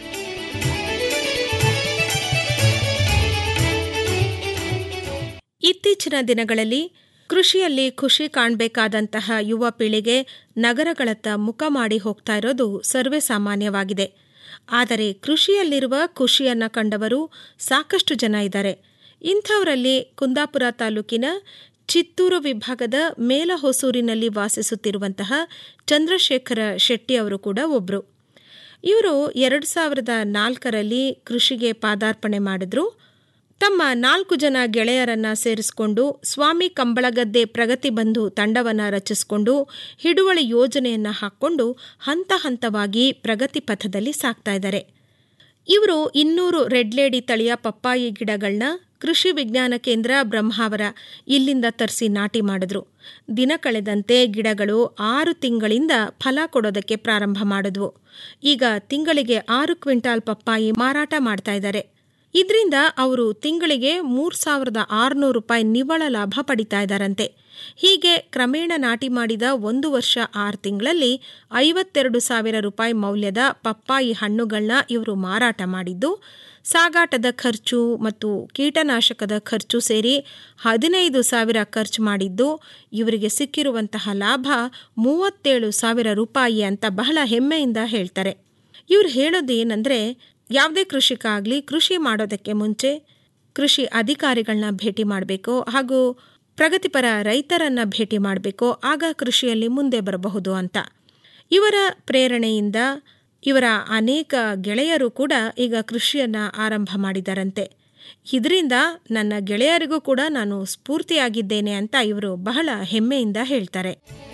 ಇತ್ತೀಚಿನ ದಿನಗಳಲ್ಲಿ ಕೃಷಿಯಲ್ಲಿ ಖುಷಿ ಕಾಣಬೇಕಾದಂತಹ ಯುವ ಪೀಳಿಗೆ ನಗರಗಳತ್ತ ಮುಖ ಮಾಡಿ ಹೋಗ್ತಾ ಇರೋದು ಸರ್ವೇ ಸಾಮಾನ್ಯವಾಗಿದೆ ಆದರೆ ಕೃಷಿಯಲ್ಲಿರುವ ಖುಷಿಯನ್ನ ಕಂಡವರು ಸಾಕಷ್ಟು ಜನ ಇದ್ದಾರೆ ಇಂಥವರಲ್ಲಿ ಕುಂದಾಪುರ ತಾಲೂಕಿನ ಚಿತ್ತೂರು ವಿಭಾಗದ ಮೇಲಹೊಸೂರಿನಲ್ಲಿ ವಾಸಿಸುತ್ತಿರುವಂತಹ ಚಂದ್ರಶೇಖರ ಶೆಟ್ಟಿ ಅವರು ಕೂಡ ಒಬ್ಬರು ಇವರು ಎರಡು ಸಾವಿರದ ನಾಲ್ಕರಲ್ಲಿ ಕೃಷಿಗೆ ಪಾದಾರ್ಪಣೆ ಮಾಡಿದ್ರು ತಮ್ಮ ನಾಲ್ಕು ಜನ ಗೆಳೆಯರನ್ನ ಸೇರಿಸಿಕೊಂಡು ಸ್ವಾಮಿ ಕಂಬಳಗದ್ದೆ ಪ್ರಗತಿ ಬಂಧು ತಂಡವನ್ನು ರಚಿಸಿಕೊಂಡು ಹಿಡುವಳಿ ಯೋಜನೆಯನ್ನು ಹಾಕ್ಕೊಂಡು ಹಂತ ಹಂತವಾಗಿ ಪ್ರಗತಿ ಪಥದಲ್ಲಿ ಸಾಕ್ತಾ ಇದ್ದಾರೆ ಇವರು ಇನ್ನೂರು ರೆಡ್ ಲೇಡಿ ತಳಿಯ ಪಪ್ಪಾಯಿ ಗಿಡಗಳನ್ನ ಕೃಷಿ ವಿಜ್ಞಾನ ಕೇಂದ್ರ ಬ್ರಹ್ಮಾವರ ಇಲ್ಲಿಂದ ತರಿಸಿ ನಾಟಿ ಮಾಡಿದ್ರು ದಿನ ಕಳೆದಂತೆ ಗಿಡಗಳು ಆರು ತಿಂಗಳಿಂದ ಫಲ ಕೊಡೋದಕ್ಕೆ ಪ್ರಾರಂಭ ಮಾಡಿದ್ವು ಈಗ ತಿಂಗಳಿಗೆ ಆರು ಕ್ವಿಂಟಾಲ್ ಪಪ್ಪಾಯಿ ಮಾರಾಟ ಮಾಡ್ತಾ ಇದ್ದಾರೆ ಇದರಿಂದ ಅವರು ತಿಂಗಳಿಗೆ ಮೂರು ಸಾವಿರದ ಆರುನೂರು ರೂಪಾಯಿ ನಿವ್ವಳ ಲಾಭ ಪಡಿತಾ ಇದ್ದಾರಂತೆ ಹೀಗೆ ಕ್ರಮೇಣ ನಾಟಿ ಮಾಡಿದ ಒಂದು ವರ್ಷ ಆರು ತಿಂಗಳಲ್ಲಿ ಐವತ್ತೆರಡು ಸಾವಿರ ರೂಪಾಯಿ ಮೌಲ್ಯದ ಪಪ್ಪಾಯಿ ಹಣ್ಣುಗಳನ್ನ ಇವರು ಮಾರಾಟ ಮಾಡಿದ್ದು ಸಾಗಾಟದ ಖರ್ಚು ಮತ್ತು ಕೀಟನಾಶಕದ ಖರ್ಚು ಸೇರಿ ಹದಿನೈದು ಸಾವಿರ ಖರ್ಚು ಮಾಡಿದ್ದು ಇವರಿಗೆ ಸಿಕ್ಕಿರುವಂತಹ ಲಾಭ ಮೂವತ್ತೇಳು ಸಾವಿರ ರೂಪಾಯಿ ಅಂತ ಬಹಳ ಹೆಮ್ಮೆಯಿಂದ ಹೇಳ್ತಾರೆ ಇವ್ರು ಹೇಳೋದು ಏನಂದರೆ ಯಾವುದೇ ಕೃಷಿಕ ಆಗಲಿ ಕೃಷಿ ಮಾಡೋದಕ್ಕೆ ಮುಂಚೆ ಕೃಷಿ ಅಧಿಕಾರಿಗಳನ್ನ ಭೇಟಿ ಮಾಡಬೇಕು ಹಾಗೂ ಪ್ರಗತಿಪರ ರೈತರನ್ನ ಭೇಟಿ ಮಾಡಬೇಕು ಆಗ ಕೃಷಿಯಲ್ಲಿ ಮುಂದೆ ಬರಬಹುದು ಅಂತ ಇವರ ಪ್ರೇರಣೆಯಿಂದ ಇವರ ಅನೇಕ ಗೆಳೆಯರು ಕೂಡ ಈಗ ಕೃಷಿಯನ್ನು ಆರಂಭ ಮಾಡಿದಾರಂತೆ ಇದರಿಂದ ನನ್ನ ಗೆಳೆಯರಿಗೂ ಕೂಡ ನಾನು ಸ್ಫೂರ್ತಿಯಾಗಿದ್ದೇನೆ ಅಂತ ಇವರು ಬಹಳ ಹೆಮ್ಮೆಯಿಂದ ಹೇಳ್ತಾರೆ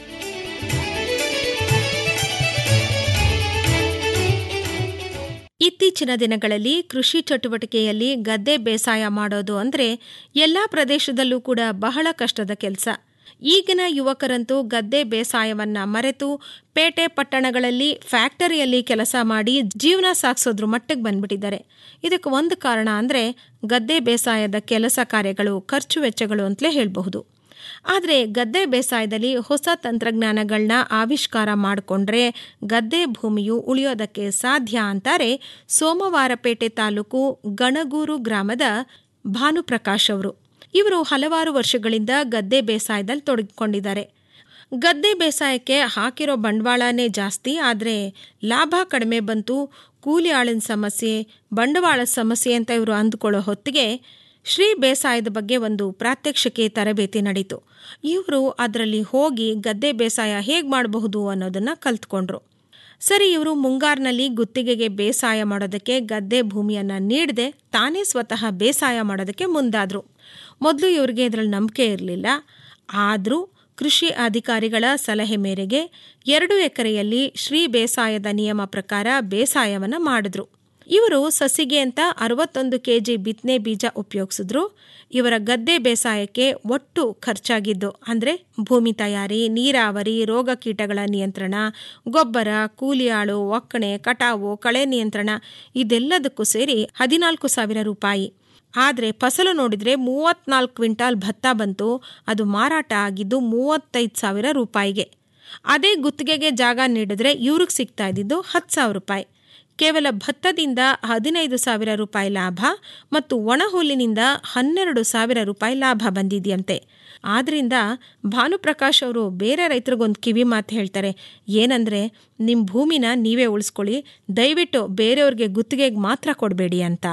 ಇತ್ತೀಚಿನ ದಿನಗಳಲ್ಲಿ ಕೃಷಿ ಚಟುವಟಿಕೆಯಲ್ಲಿ ಗದ್ದೆ ಬೇಸಾಯ ಮಾಡೋದು ಅಂದರೆ ಎಲ್ಲ ಪ್ರದೇಶದಲ್ಲೂ ಕೂಡ ಬಹಳ ಕಷ್ಟದ ಕೆಲಸ ಈಗಿನ ಯುವಕರಂತೂ ಗದ್ದೆ ಬೇಸಾಯವನ್ನ ಮರೆತು ಪೇಟೆ ಪಟ್ಟಣಗಳಲ್ಲಿ ಫ್ಯಾಕ್ಟರಿಯಲ್ಲಿ ಕೆಲಸ ಮಾಡಿ ಜೀವನ ಸಾಗಿಸೋದ್ರ ಮಟ್ಟಿಗೆ ಬಂದ್ಬಿಟ್ಟಿದ್ದಾರೆ ಇದಕ್ಕೆ ಒಂದು ಕಾರಣ ಅಂದರೆ ಗದ್ದೆ ಬೇಸಾಯದ ಕೆಲಸ ಕಾರ್ಯಗಳು ಖರ್ಚು ವೆಚ್ಚಗಳು ಅಂತಲೇ ಹೇಳಬಹುದು ಆದರೆ ಗದ್ದೆ ಬೇಸಾಯದಲ್ಲಿ ಹೊಸ ತಂತ್ರಜ್ಞಾನಗಳನ್ನ ಆವಿಷ್ಕಾರ ಮಾಡಿಕೊಂಡ್ರೆ ಗದ್ದೆ ಭೂಮಿಯು ಉಳಿಯೋದಕ್ಕೆ ಸಾಧ್ಯ ಅಂತಾರೆ ಸೋಮವಾರಪೇಟೆ ತಾಲೂಕು ಗಣಗೂರು ಗ್ರಾಮದ ಭಾನುಪ್ರಕಾಶ್ ಅವರು ಇವರು ಹಲವಾರು ವರ್ಷಗಳಿಂದ ಗದ್ದೆ ಬೇಸಾಯದಲ್ಲಿ ತೊಡಗಿಕೊಂಡಿದ್ದಾರೆ ಗದ್ದೆ ಬೇಸಾಯಕ್ಕೆ ಹಾಕಿರೋ ಬಂಡವಾಳನೇ ಜಾಸ್ತಿ ಆದರೆ ಲಾಭ ಕಡಿಮೆ ಬಂತು ಕೂಲಿ ಆಳಿನ ಸಮಸ್ಯೆ ಬಂಡವಾಳದ ಸಮಸ್ಯೆ ಅಂತ ಇವರು ಅಂದುಕೊಳ್ಳೋ ಹೊತ್ತಿಗೆ ಶ್ರೀ ಬೇಸಾಯದ ಬಗ್ಗೆ ಒಂದು ಪ್ರಾತ್ಯಕ್ಷಿಕೆ ತರಬೇತಿ ನಡೀತು ಇವರು ಅದರಲ್ಲಿ ಹೋಗಿ ಗದ್ದೆ ಬೇಸಾಯ ಹೇಗೆ ಮಾಡಬಹುದು ಅನ್ನೋದನ್ನು ಕಲ್ತ್ಕೊಂಡ್ರು ಸರಿ ಇವರು ಮುಂಗಾರಿನಲ್ಲಿ ಗುತ್ತಿಗೆಗೆ ಬೇಸಾಯ ಮಾಡೋದಕ್ಕೆ ಗದ್ದೆ ಭೂಮಿಯನ್ನು ನೀಡದೆ ತಾನೇ ಸ್ವತಃ ಬೇಸಾಯ ಮಾಡೋದಕ್ಕೆ ಮುಂದಾದರು ಮೊದಲು ಇವರಿಗೆ ಇದರಲ್ಲಿ ನಂಬಿಕೆ ಇರಲಿಲ್ಲ ಆದರೂ ಕೃಷಿ ಅಧಿಕಾರಿಗಳ ಸಲಹೆ ಮೇರೆಗೆ ಎರಡು ಎಕರೆಯಲ್ಲಿ ಶ್ರೀ ಬೇಸಾಯದ ನಿಯಮ ಪ್ರಕಾರ ಬೇಸಾಯವನ್ನು ಮಾಡಿದ್ರು ಇವರು ಸಸಿಗೆ ಅಂತ ಅರವತ್ತೊಂದು ಕೆಜಿ ಬಿತ್ತನೆ ಬೀಜ ಉಪಯೋಗಿಸಿದ್ರು ಇವರ ಗದ್ದೆ ಬೇಸಾಯಕ್ಕೆ ಒಟ್ಟು ಖರ್ಚಾಗಿದ್ದು ಅಂದರೆ ಭೂಮಿ ತಯಾರಿ ನೀರಾವರಿ ರೋಗ ಕೀಟಗಳ ನಿಯಂತ್ರಣ ಗೊಬ್ಬರ ಕೂಲಿ ಆಳು ಒಕ್ಕಣೆ ಕಟಾವು ಕಳೆ ನಿಯಂತ್ರಣ ಇದೆಲ್ಲದಕ್ಕೂ ಸೇರಿ ಹದಿನಾಲ್ಕು ಸಾವಿರ ರೂಪಾಯಿ ಆದರೆ ಫಸಲು ನೋಡಿದರೆ ಮೂವತ್ನಾಲ್ಕು ಕ್ವಿಂಟಾಲ್ ಭತ್ತ ಬಂತು ಅದು ಮಾರಾಟ ಆಗಿದ್ದು ಮೂವತ್ತೈದು ಸಾವಿರ ರೂಪಾಯಿಗೆ ಅದೇ ಗುತ್ತಿಗೆಗೆ ಜಾಗ ನೀಡಿದ್ರೆ ಇವ್ರಿಗೆ ಸಿಗ್ತಾ ಇದ್ದಿದ್ದು ಹತ್ತು ಸಾವಿರ ರೂಪಾಯಿ ಕೇವಲ ಭತ್ತದಿಂದ ಹದಿನೈದು ಸಾವಿರ ರೂಪಾಯಿ ಲಾಭ ಮತ್ತು ಒಣಹುಲ್ಲಿನಿಂದ ಹನ್ನೆರಡು ಸಾವಿರ ರೂಪಾಯಿ ಲಾಭ ಬಂದಿದೆಯಂತೆ ಆದ್ರಿಂದ ಭಾನುಪ್ರಕಾಶ್ ಅವರು ಬೇರೆ ರೈತರಿಗೊಂದು ಕಿವಿ ಮಾತು ಹೇಳ್ತಾರೆ ಏನಂದರೆ ನಿಮ್ಮ ಭೂಮಿನ ನೀವೇ ಉಳಿಸ್ಕೊಳ್ಳಿ ದಯವಿಟ್ಟು ಬೇರೆಯವ್ರಿಗೆ ಗುತ್ತಿಗೆಗೆ ಮಾತ್ರ ಕೊಡಬೇಡಿ ಅಂತ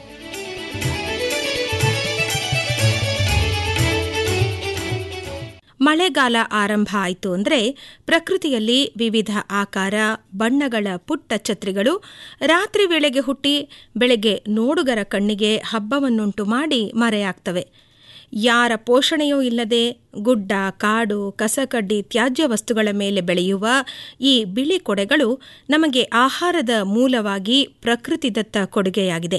ಮಳೆಗಾಲ ಆರಂಭ ಆಯಿತು ಅಂದರೆ ಪ್ರಕೃತಿಯಲ್ಲಿ ವಿವಿಧ ಆಕಾರ ಬಣ್ಣಗಳ ಪುಟ್ಟ ಛತ್ರಿಗಳು ರಾತ್ರಿ ವೇಳೆಗೆ ಹುಟ್ಟಿ ಬೆಳಗ್ಗೆ ನೋಡುಗರ ಕಣ್ಣಿಗೆ ಹಬ್ಬವನ್ನುಂಟು ಮಾಡಿ ಮರೆಯಾಗ್ತವೆ ಯಾರ ಪೋಷಣೆಯೂ ಇಲ್ಲದೆ ಗುಡ್ಡ ಕಾಡು ಕಸಕಡ್ಡಿ ತ್ಯಾಜ್ಯ ವಸ್ತುಗಳ ಮೇಲೆ ಬೆಳೆಯುವ ಈ ಬಿಳಿ ಕೊಡೆಗಳು ನಮಗೆ ಆಹಾರದ ಮೂಲವಾಗಿ ಪ್ರಕೃತಿದತ್ತ ಕೊಡುಗೆಯಾಗಿದೆ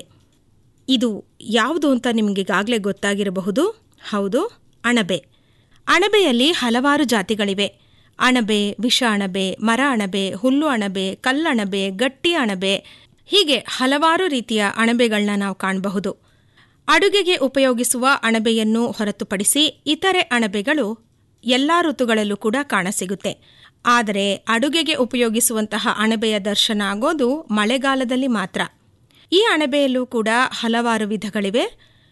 ಇದು ಯಾವುದು ಅಂತ ನಿಮಗೀಗಾಗಲೇ ಗೊತ್ತಾಗಿರಬಹುದು ಹೌದು ಅಣಬೆ ಅಣಬೆಯಲ್ಲಿ ಹಲವಾರು ಜಾತಿಗಳಿವೆ ಅಣಬೆ ವಿಷ ಅಣಬೆ ಮರ ಅಣಬೆ ಹುಲ್ಲು ಅಣಬೆ ಕಲ್ಲಣಬೆ ಗಟ್ಟಿ ಅಣಬೆ ಹೀಗೆ ಹಲವಾರು ರೀತಿಯ ಅಣಬೆಗಳನ್ನ ನಾವು ಕಾಣಬಹುದು ಅಡುಗೆಗೆ ಉಪಯೋಗಿಸುವ ಅಣಬೆಯನ್ನು ಹೊರತುಪಡಿಸಿ ಇತರೆ ಅಣಬೆಗಳು ಎಲ್ಲ ಋತುಗಳಲ್ಲೂ ಕೂಡ ಕಾಣಸಿಗುತ್ತೆ ಆದರೆ ಅಡುಗೆಗೆ ಉಪಯೋಗಿಸುವಂತಹ ಅಣಬೆಯ ದರ್ಶನ ಆಗೋದು ಮಳೆಗಾಲದಲ್ಲಿ ಮಾತ್ರ ಈ ಅಣಬೆಯಲ್ಲೂ ಕೂಡ ಹಲವಾರು ವಿಧಗಳಿವೆ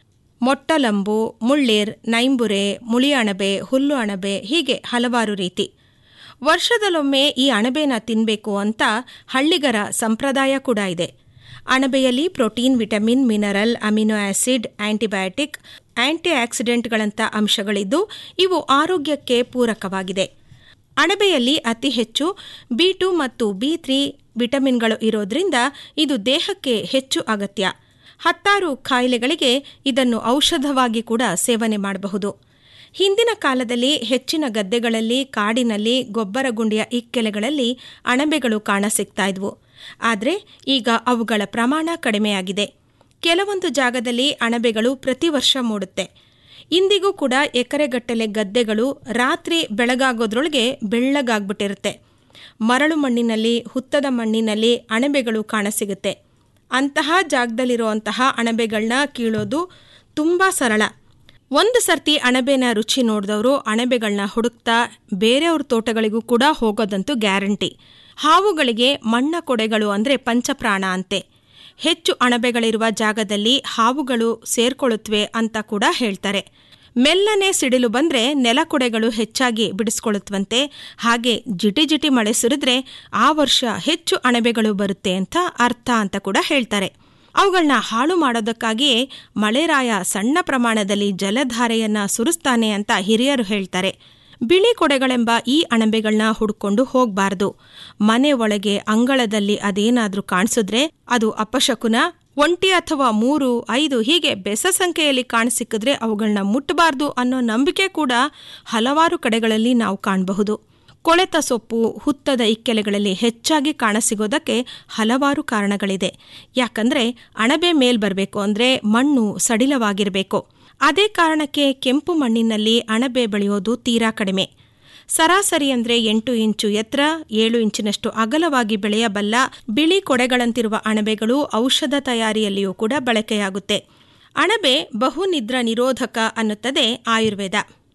ಮೊಟ್ಟಲಂಬು ಮುಳ್ಳೀರ್ ನೈಂಬುರೆ ಮುಳಿ ಅಣಬೆ ಹುಲ್ಲು ಅಣಬೆ ಹೀಗೆ ಹಲವಾರು ರೀತಿ ವರ್ಷದಲ್ಲೊಮ್ಮೆ ಈ ಅಣಬೆನ ತಿನ್ನಬೇಕು ಅಂತ ಹಳ್ಳಿಗರ ಸಂಪ್ರದಾಯ ಕೂಡ ಇದೆ ಅಣಬೆಯಲ್ಲಿ protein vitamin mineral amino acid antibiotic anti ಆಕ್ಸಿಡೆಂಟ್ಗಳಂಥ ಅಂಶಗಳಿದ್ದು ಇವು ಆರೋಗ್ಯಕ್ಕೆ ಪೂರಕವಾಗಿದೆ ಅಣಬೆಯಲ್ಲಿ ಅತಿ ಹೆಚ್ಚು ಬಿ ಟು ಮತ್ತು ಬಿ ತ್ರೀ ವಿಟಮಿನ್ಗಳು ಇರೋದ್ರಿಂದ ಇದು ದೇಹಕ್ಕೆ ಹೆಚ್ಚು ಅಗತ್ಯ ಹತ್ತಾರು ಕಾಯಿಲೆಗಳಿಗೆ ಇದನ್ನು ಔಷಧವಾಗಿ ಕೂಡ ಸೇವನೆ ಮಾಡಬಹುದು ಹಿಂದಿನ ಕಾಲದಲ್ಲಿ ಹೆಚ್ಚಿನ ಗದ್ದೆಗಳಲ್ಲಿ ಕಾಡಿನಲ್ಲಿ ಗೊಬ್ಬರ ಗುಂಡಿಯ ಇಕ್ಕೆಲೆಗಳಲ್ಲಿ ಅಣಬೆಗಳು ಕಾಣಸಿಗ್ತಾ ಇದ್ವು ಆದರೆ ಈಗ ಅವುಗಳ ಪ್ರಮಾಣ ಕಡಿಮೆಯಾಗಿದೆ ಕೆಲವೊಂದು ಜಾಗದಲ್ಲಿ ಅಣಬೆಗಳು ಪ್ರತಿ ವರ್ಷ ಮೂಡುತ್ತೆ ಇಂದಿಗೂ ಕೂಡ ಎಕರೆಗಟ್ಟಲೆ ಗದ್ದೆಗಳು ರಾತ್ರಿ ಬೆಳಗಾಗೋದ್ರೊಳಗೆ ಬೆಳ್ಳಗಾಗ್ಬಿಟ್ಟಿರುತ್ತೆ ಮರಳು ಮಣ್ಣಿನಲ್ಲಿ ಹುತ್ತದ ಮಣ್ಣಿನಲ್ಲಿ ಅಣಬೆಗಳು ಕಾಣಸಿಗುತ್ತೆ ಅಂತಹ ಜಾಗದಲ್ಲಿರುವಂತಹ ಅಣಬೆಗಳನ್ನ ಕೀಳೋದು ತುಂಬ ಸರಳ ಒಂದು ಸರ್ತಿ ಅಣಬೆನ ರುಚಿ ನೋಡಿದವರು ಅಣಬೆಗಳನ್ನ ಹುಡುಕ್ತಾ ಬೇರೆಯವ್ರ ತೋಟಗಳಿಗೂ ಕೂಡ ಹೋಗೋದಂತೂ ಗ್ಯಾರಂಟಿ ಹಾವುಗಳಿಗೆ ಮಣ್ಣ ಕೊಡೆಗಳು ಅಂದರೆ ಪಂಚಪ್ರಾಣ ಅಂತೆ ಹೆಚ್ಚು ಅಣಬೆಗಳಿರುವ ಜಾಗದಲ್ಲಿ ಹಾವುಗಳು ಸೇರ್ಕೊಳ್ಳುತ್ತವೆ ಅಂತ ಕೂಡ ಹೇಳ್ತಾರೆ ಮೆಲ್ಲನೆ ಸಿಡಿಲು ಬಂದರೆ ನೆಲಕೊಡೆಗಳು ಹೆಚ್ಚಾಗಿ ಬಿಡಿಸ್ಕೊಳ್ಳುತ್ತವಂತೆ ಹಾಗೆ ಜಿಟಿ ಜಿಟಿ ಮಳೆ ಸುರಿದ್ರೆ ಆ ವರ್ಷ ಹೆಚ್ಚು ಅಣಬೆಗಳು ಬರುತ್ತೆ ಅಂತ ಅರ್ಥ ಅಂತ ಕೂಡ ಹೇಳ್ತಾರೆ ಅವುಗಳನ್ನ ಹಾಳು ಮಾಡೋದಕ್ಕಾಗಿಯೇ ಮಳೆರಾಯ ಸಣ್ಣ ಪ್ರಮಾಣದಲ್ಲಿ ಜಲಧಾರೆಯನ್ನ ಸುರಿಸ್ತಾನೆ ಅಂತ ಹಿರಿಯರು ಹೇಳ್ತಾರೆ ಬಿಳಿ ಕೊಡೆಗಳೆಂಬ ಈ ಅಣಬೆಗಳನ್ನ ಹುಡ್ಕೊಂಡು ಹೋಗಬಾರ್ದು ಮನೆ ಒಳಗೆ ಅಂಗಳದಲ್ಲಿ ಅದೇನಾದ್ರೂ ಕಾಣಿಸಿದ್ರೆ ಅದು ಅಪಶಕುನ ಒಂಟಿ ಅಥವಾ ಮೂರು ಐದು ಹೀಗೆ ಬೆಸ ಸಂಖ್ಯೆಯಲ್ಲಿ ಕಾಣಸಿಕ್ಕಿದ್ರೆ ಅವುಗಳನ್ನ ಮುಟ್ಟಬಾರ್ದು ಅನ್ನೋ ನಂಬಿಕೆ ಕೂಡ ಹಲವಾರು ಕಡೆಗಳಲ್ಲಿ ನಾವು ಕಾಣಬಹುದು ಕೊಳೆತ ಸೊಪ್ಪು ಹುತ್ತದ ಇಕ್ಕೆಲೆಗಳಲ್ಲಿ ಹೆಚ್ಚಾಗಿ ಕಾಣಸಿಗೋದಕ್ಕೆ ಹಲವಾರು ಕಾರಣಗಳಿದೆ ಯಾಕಂದ್ರೆ ಅಣಬೆ ಮೇಲ್ ಬರಬೇಕು ಅಂದ್ರೆ ಮಣ್ಣು ಸಡಿಲವಾಗಿರಬೇಕು ಅದೇ ಕಾರಣಕ್ಕೆ ಕೆಂಪು ಮಣ್ಣಿನಲ್ಲಿ ಅಣಬೆ ಬೆಳೆಯೋದು ತೀರಾ ಕಡಿಮೆ ಸರಾಸರಿ ಅಂದರೆ ಎಂಟು ಇಂಚು ಎತ್ತರ ಏಳು ಇಂಚಿನಷ್ಟು ಅಗಲವಾಗಿ ಬೆಳೆಯಬಲ್ಲ ಬಿಳಿ ಕೊಡೆಗಳಂತಿರುವ ಅಣಬೆಗಳು ಔಷಧ ತಯಾರಿಯಲ್ಲಿಯೂ ಕೂಡ ಬಳಕೆಯಾಗುತ್ತೆ ಅಣಬೆ ಬಹುನಿದ್ರ ನಿರೋಧಕ ಅನ್ನುತ್ತದೆ ಆಯುರ್ವೇದ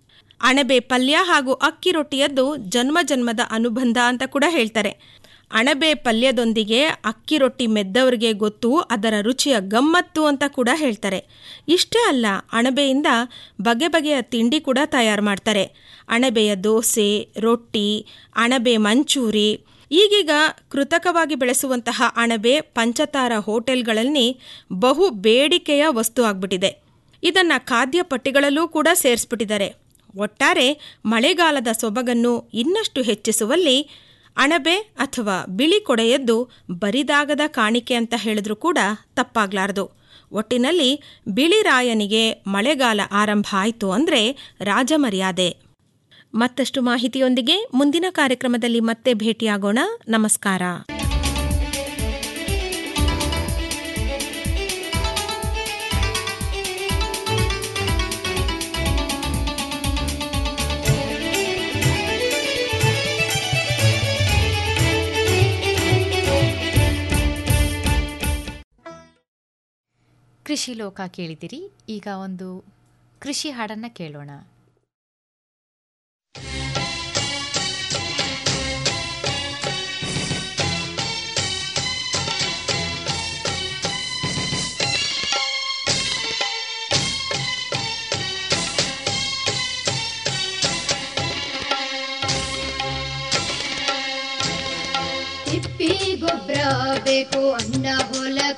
ಅಣಬೆ ಪಲ್ಯ ಹಾಗೂ ಅಕ್ಕಿ ರೊಟ್ಟಿಯದ್ದು ಜನ್ಮ ಜನ್ಮದ ಅನುಬಂಧ ಅಂತ ಕೂಡ ಹೇಳ್ತಾರೆ ಅಣಬೆ ಪಲ್ಯದೊಂದಿಗೆ ಅಕ್ಕಿ ರೊಟ್ಟಿ ಮೆದ್ದವರಿಗೆ ಗೊತ್ತು ಅದರ ರುಚಿಯ ಗಮ್ಮತ್ತು ಅಂತ ಕೂಡ ಹೇಳ್ತಾರೆ ಇಷ್ಟೇ ಅಲ್ಲ ಅಣಬೆಯಿಂದ ಬಗೆ ಬಗೆಯ ತಿಂಡಿ ಕೂಡ ತಯಾರು ಮಾಡ್ತಾರೆ ಅಣಬೆಯ ದೋಸೆ ರೊಟ್ಟಿ ಅಣಬೆ ಮಂಚೂರಿ ಈಗೀಗ ಕೃತಕವಾಗಿ ಬೆಳೆಸುವಂತಹ ಅಣಬೆ ಪಂಚತಾರ ಹೋಟೆಲ್ಗಳಲ್ಲಿ ಬಹು ಬೇಡಿಕೆಯ ವಸ್ತು ಆಗ್ಬಿಟ್ಟಿದೆ ಇದನ್ನ ಖಾದ್ಯ ಪಟ್ಟಿಗಳಲ್ಲೂ ಕೂಡ ಸೇರಿಸ್ಬಿಟ್ಟಿದ್ದಾರೆ ಒಟ್ಟಾರೆ ಮಳೆಗಾಲದ ಸೊಬಗನ್ನು ಇನ್ನಷ್ಟು ಹೆಚ್ಚಿಸುವಲ್ಲಿ ಅಣಬೆ ಅಥವಾ ಬಿಳಿ ಕೊಡೆಯದ್ದು ಬರಿದಾಗದ ಕಾಣಿಕೆ ಅಂತ ಹೇಳಿದ್ರೂ ಕೂಡ ತಪ್ಪಾಗ್ಲಾರ್ದು ಒಟ್ಟಿನಲ್ಲಿ ಬಿಳಿ ರಾಯನಿಗೆ ಮಳೆಗಾಲ ಆರಂಭ ಆಯಿತು ಅಂದರೆ ರಾಜಮರ್ಯಾದೆ ಮತ್ತಷ್ಟು ಮಾಹಿತಿಯೊಂದಿಗೆ ಮುಂದಿನ ಕಾರ್ಯಕ್ರಮದಲ್ಲಿ ಮತ್ತೆ ಭೇಟಿಯಾಗೋಣ ನಮಸ್ಕಾರ ಕೃಷಿ ಲೋಕ ಕೇಳಿದಿರಿ ಈಗ ಒಂದು ಕೃಷಿ ಹಾಡನ್ನ ಕೇಳೋಣ ತಿಪ್ಪಿ ಗೊಬ್ಬರ ಬೇಕು ಅಣ್ಣ ಹೊಲಕ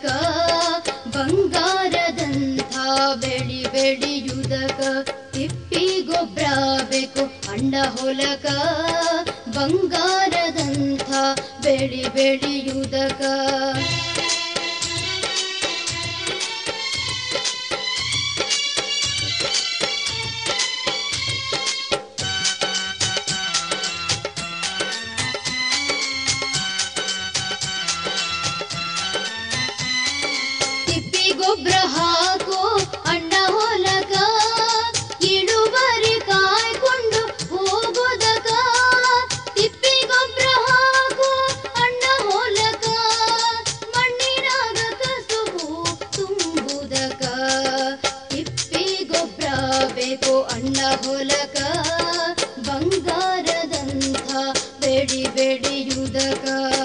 ಬಂಗಾರದಂಥ ಬೆಳಿ ಬೆಳೆಯುವುದಕ ತಿಪ್ಪಿ ಗೊಬ್ಬರ ಬೇಕು ಅಣ್ಣ ಹೊಲಕ ಬಂಗಾರದಂಥ ಬೆಳಿ ಬೆಳೆಯುವುದಕ ಹೊಲಕ ಬಂಗಾರದಂಥ ಬೆಳಿ ಬೆಳೆಯುವುದಕ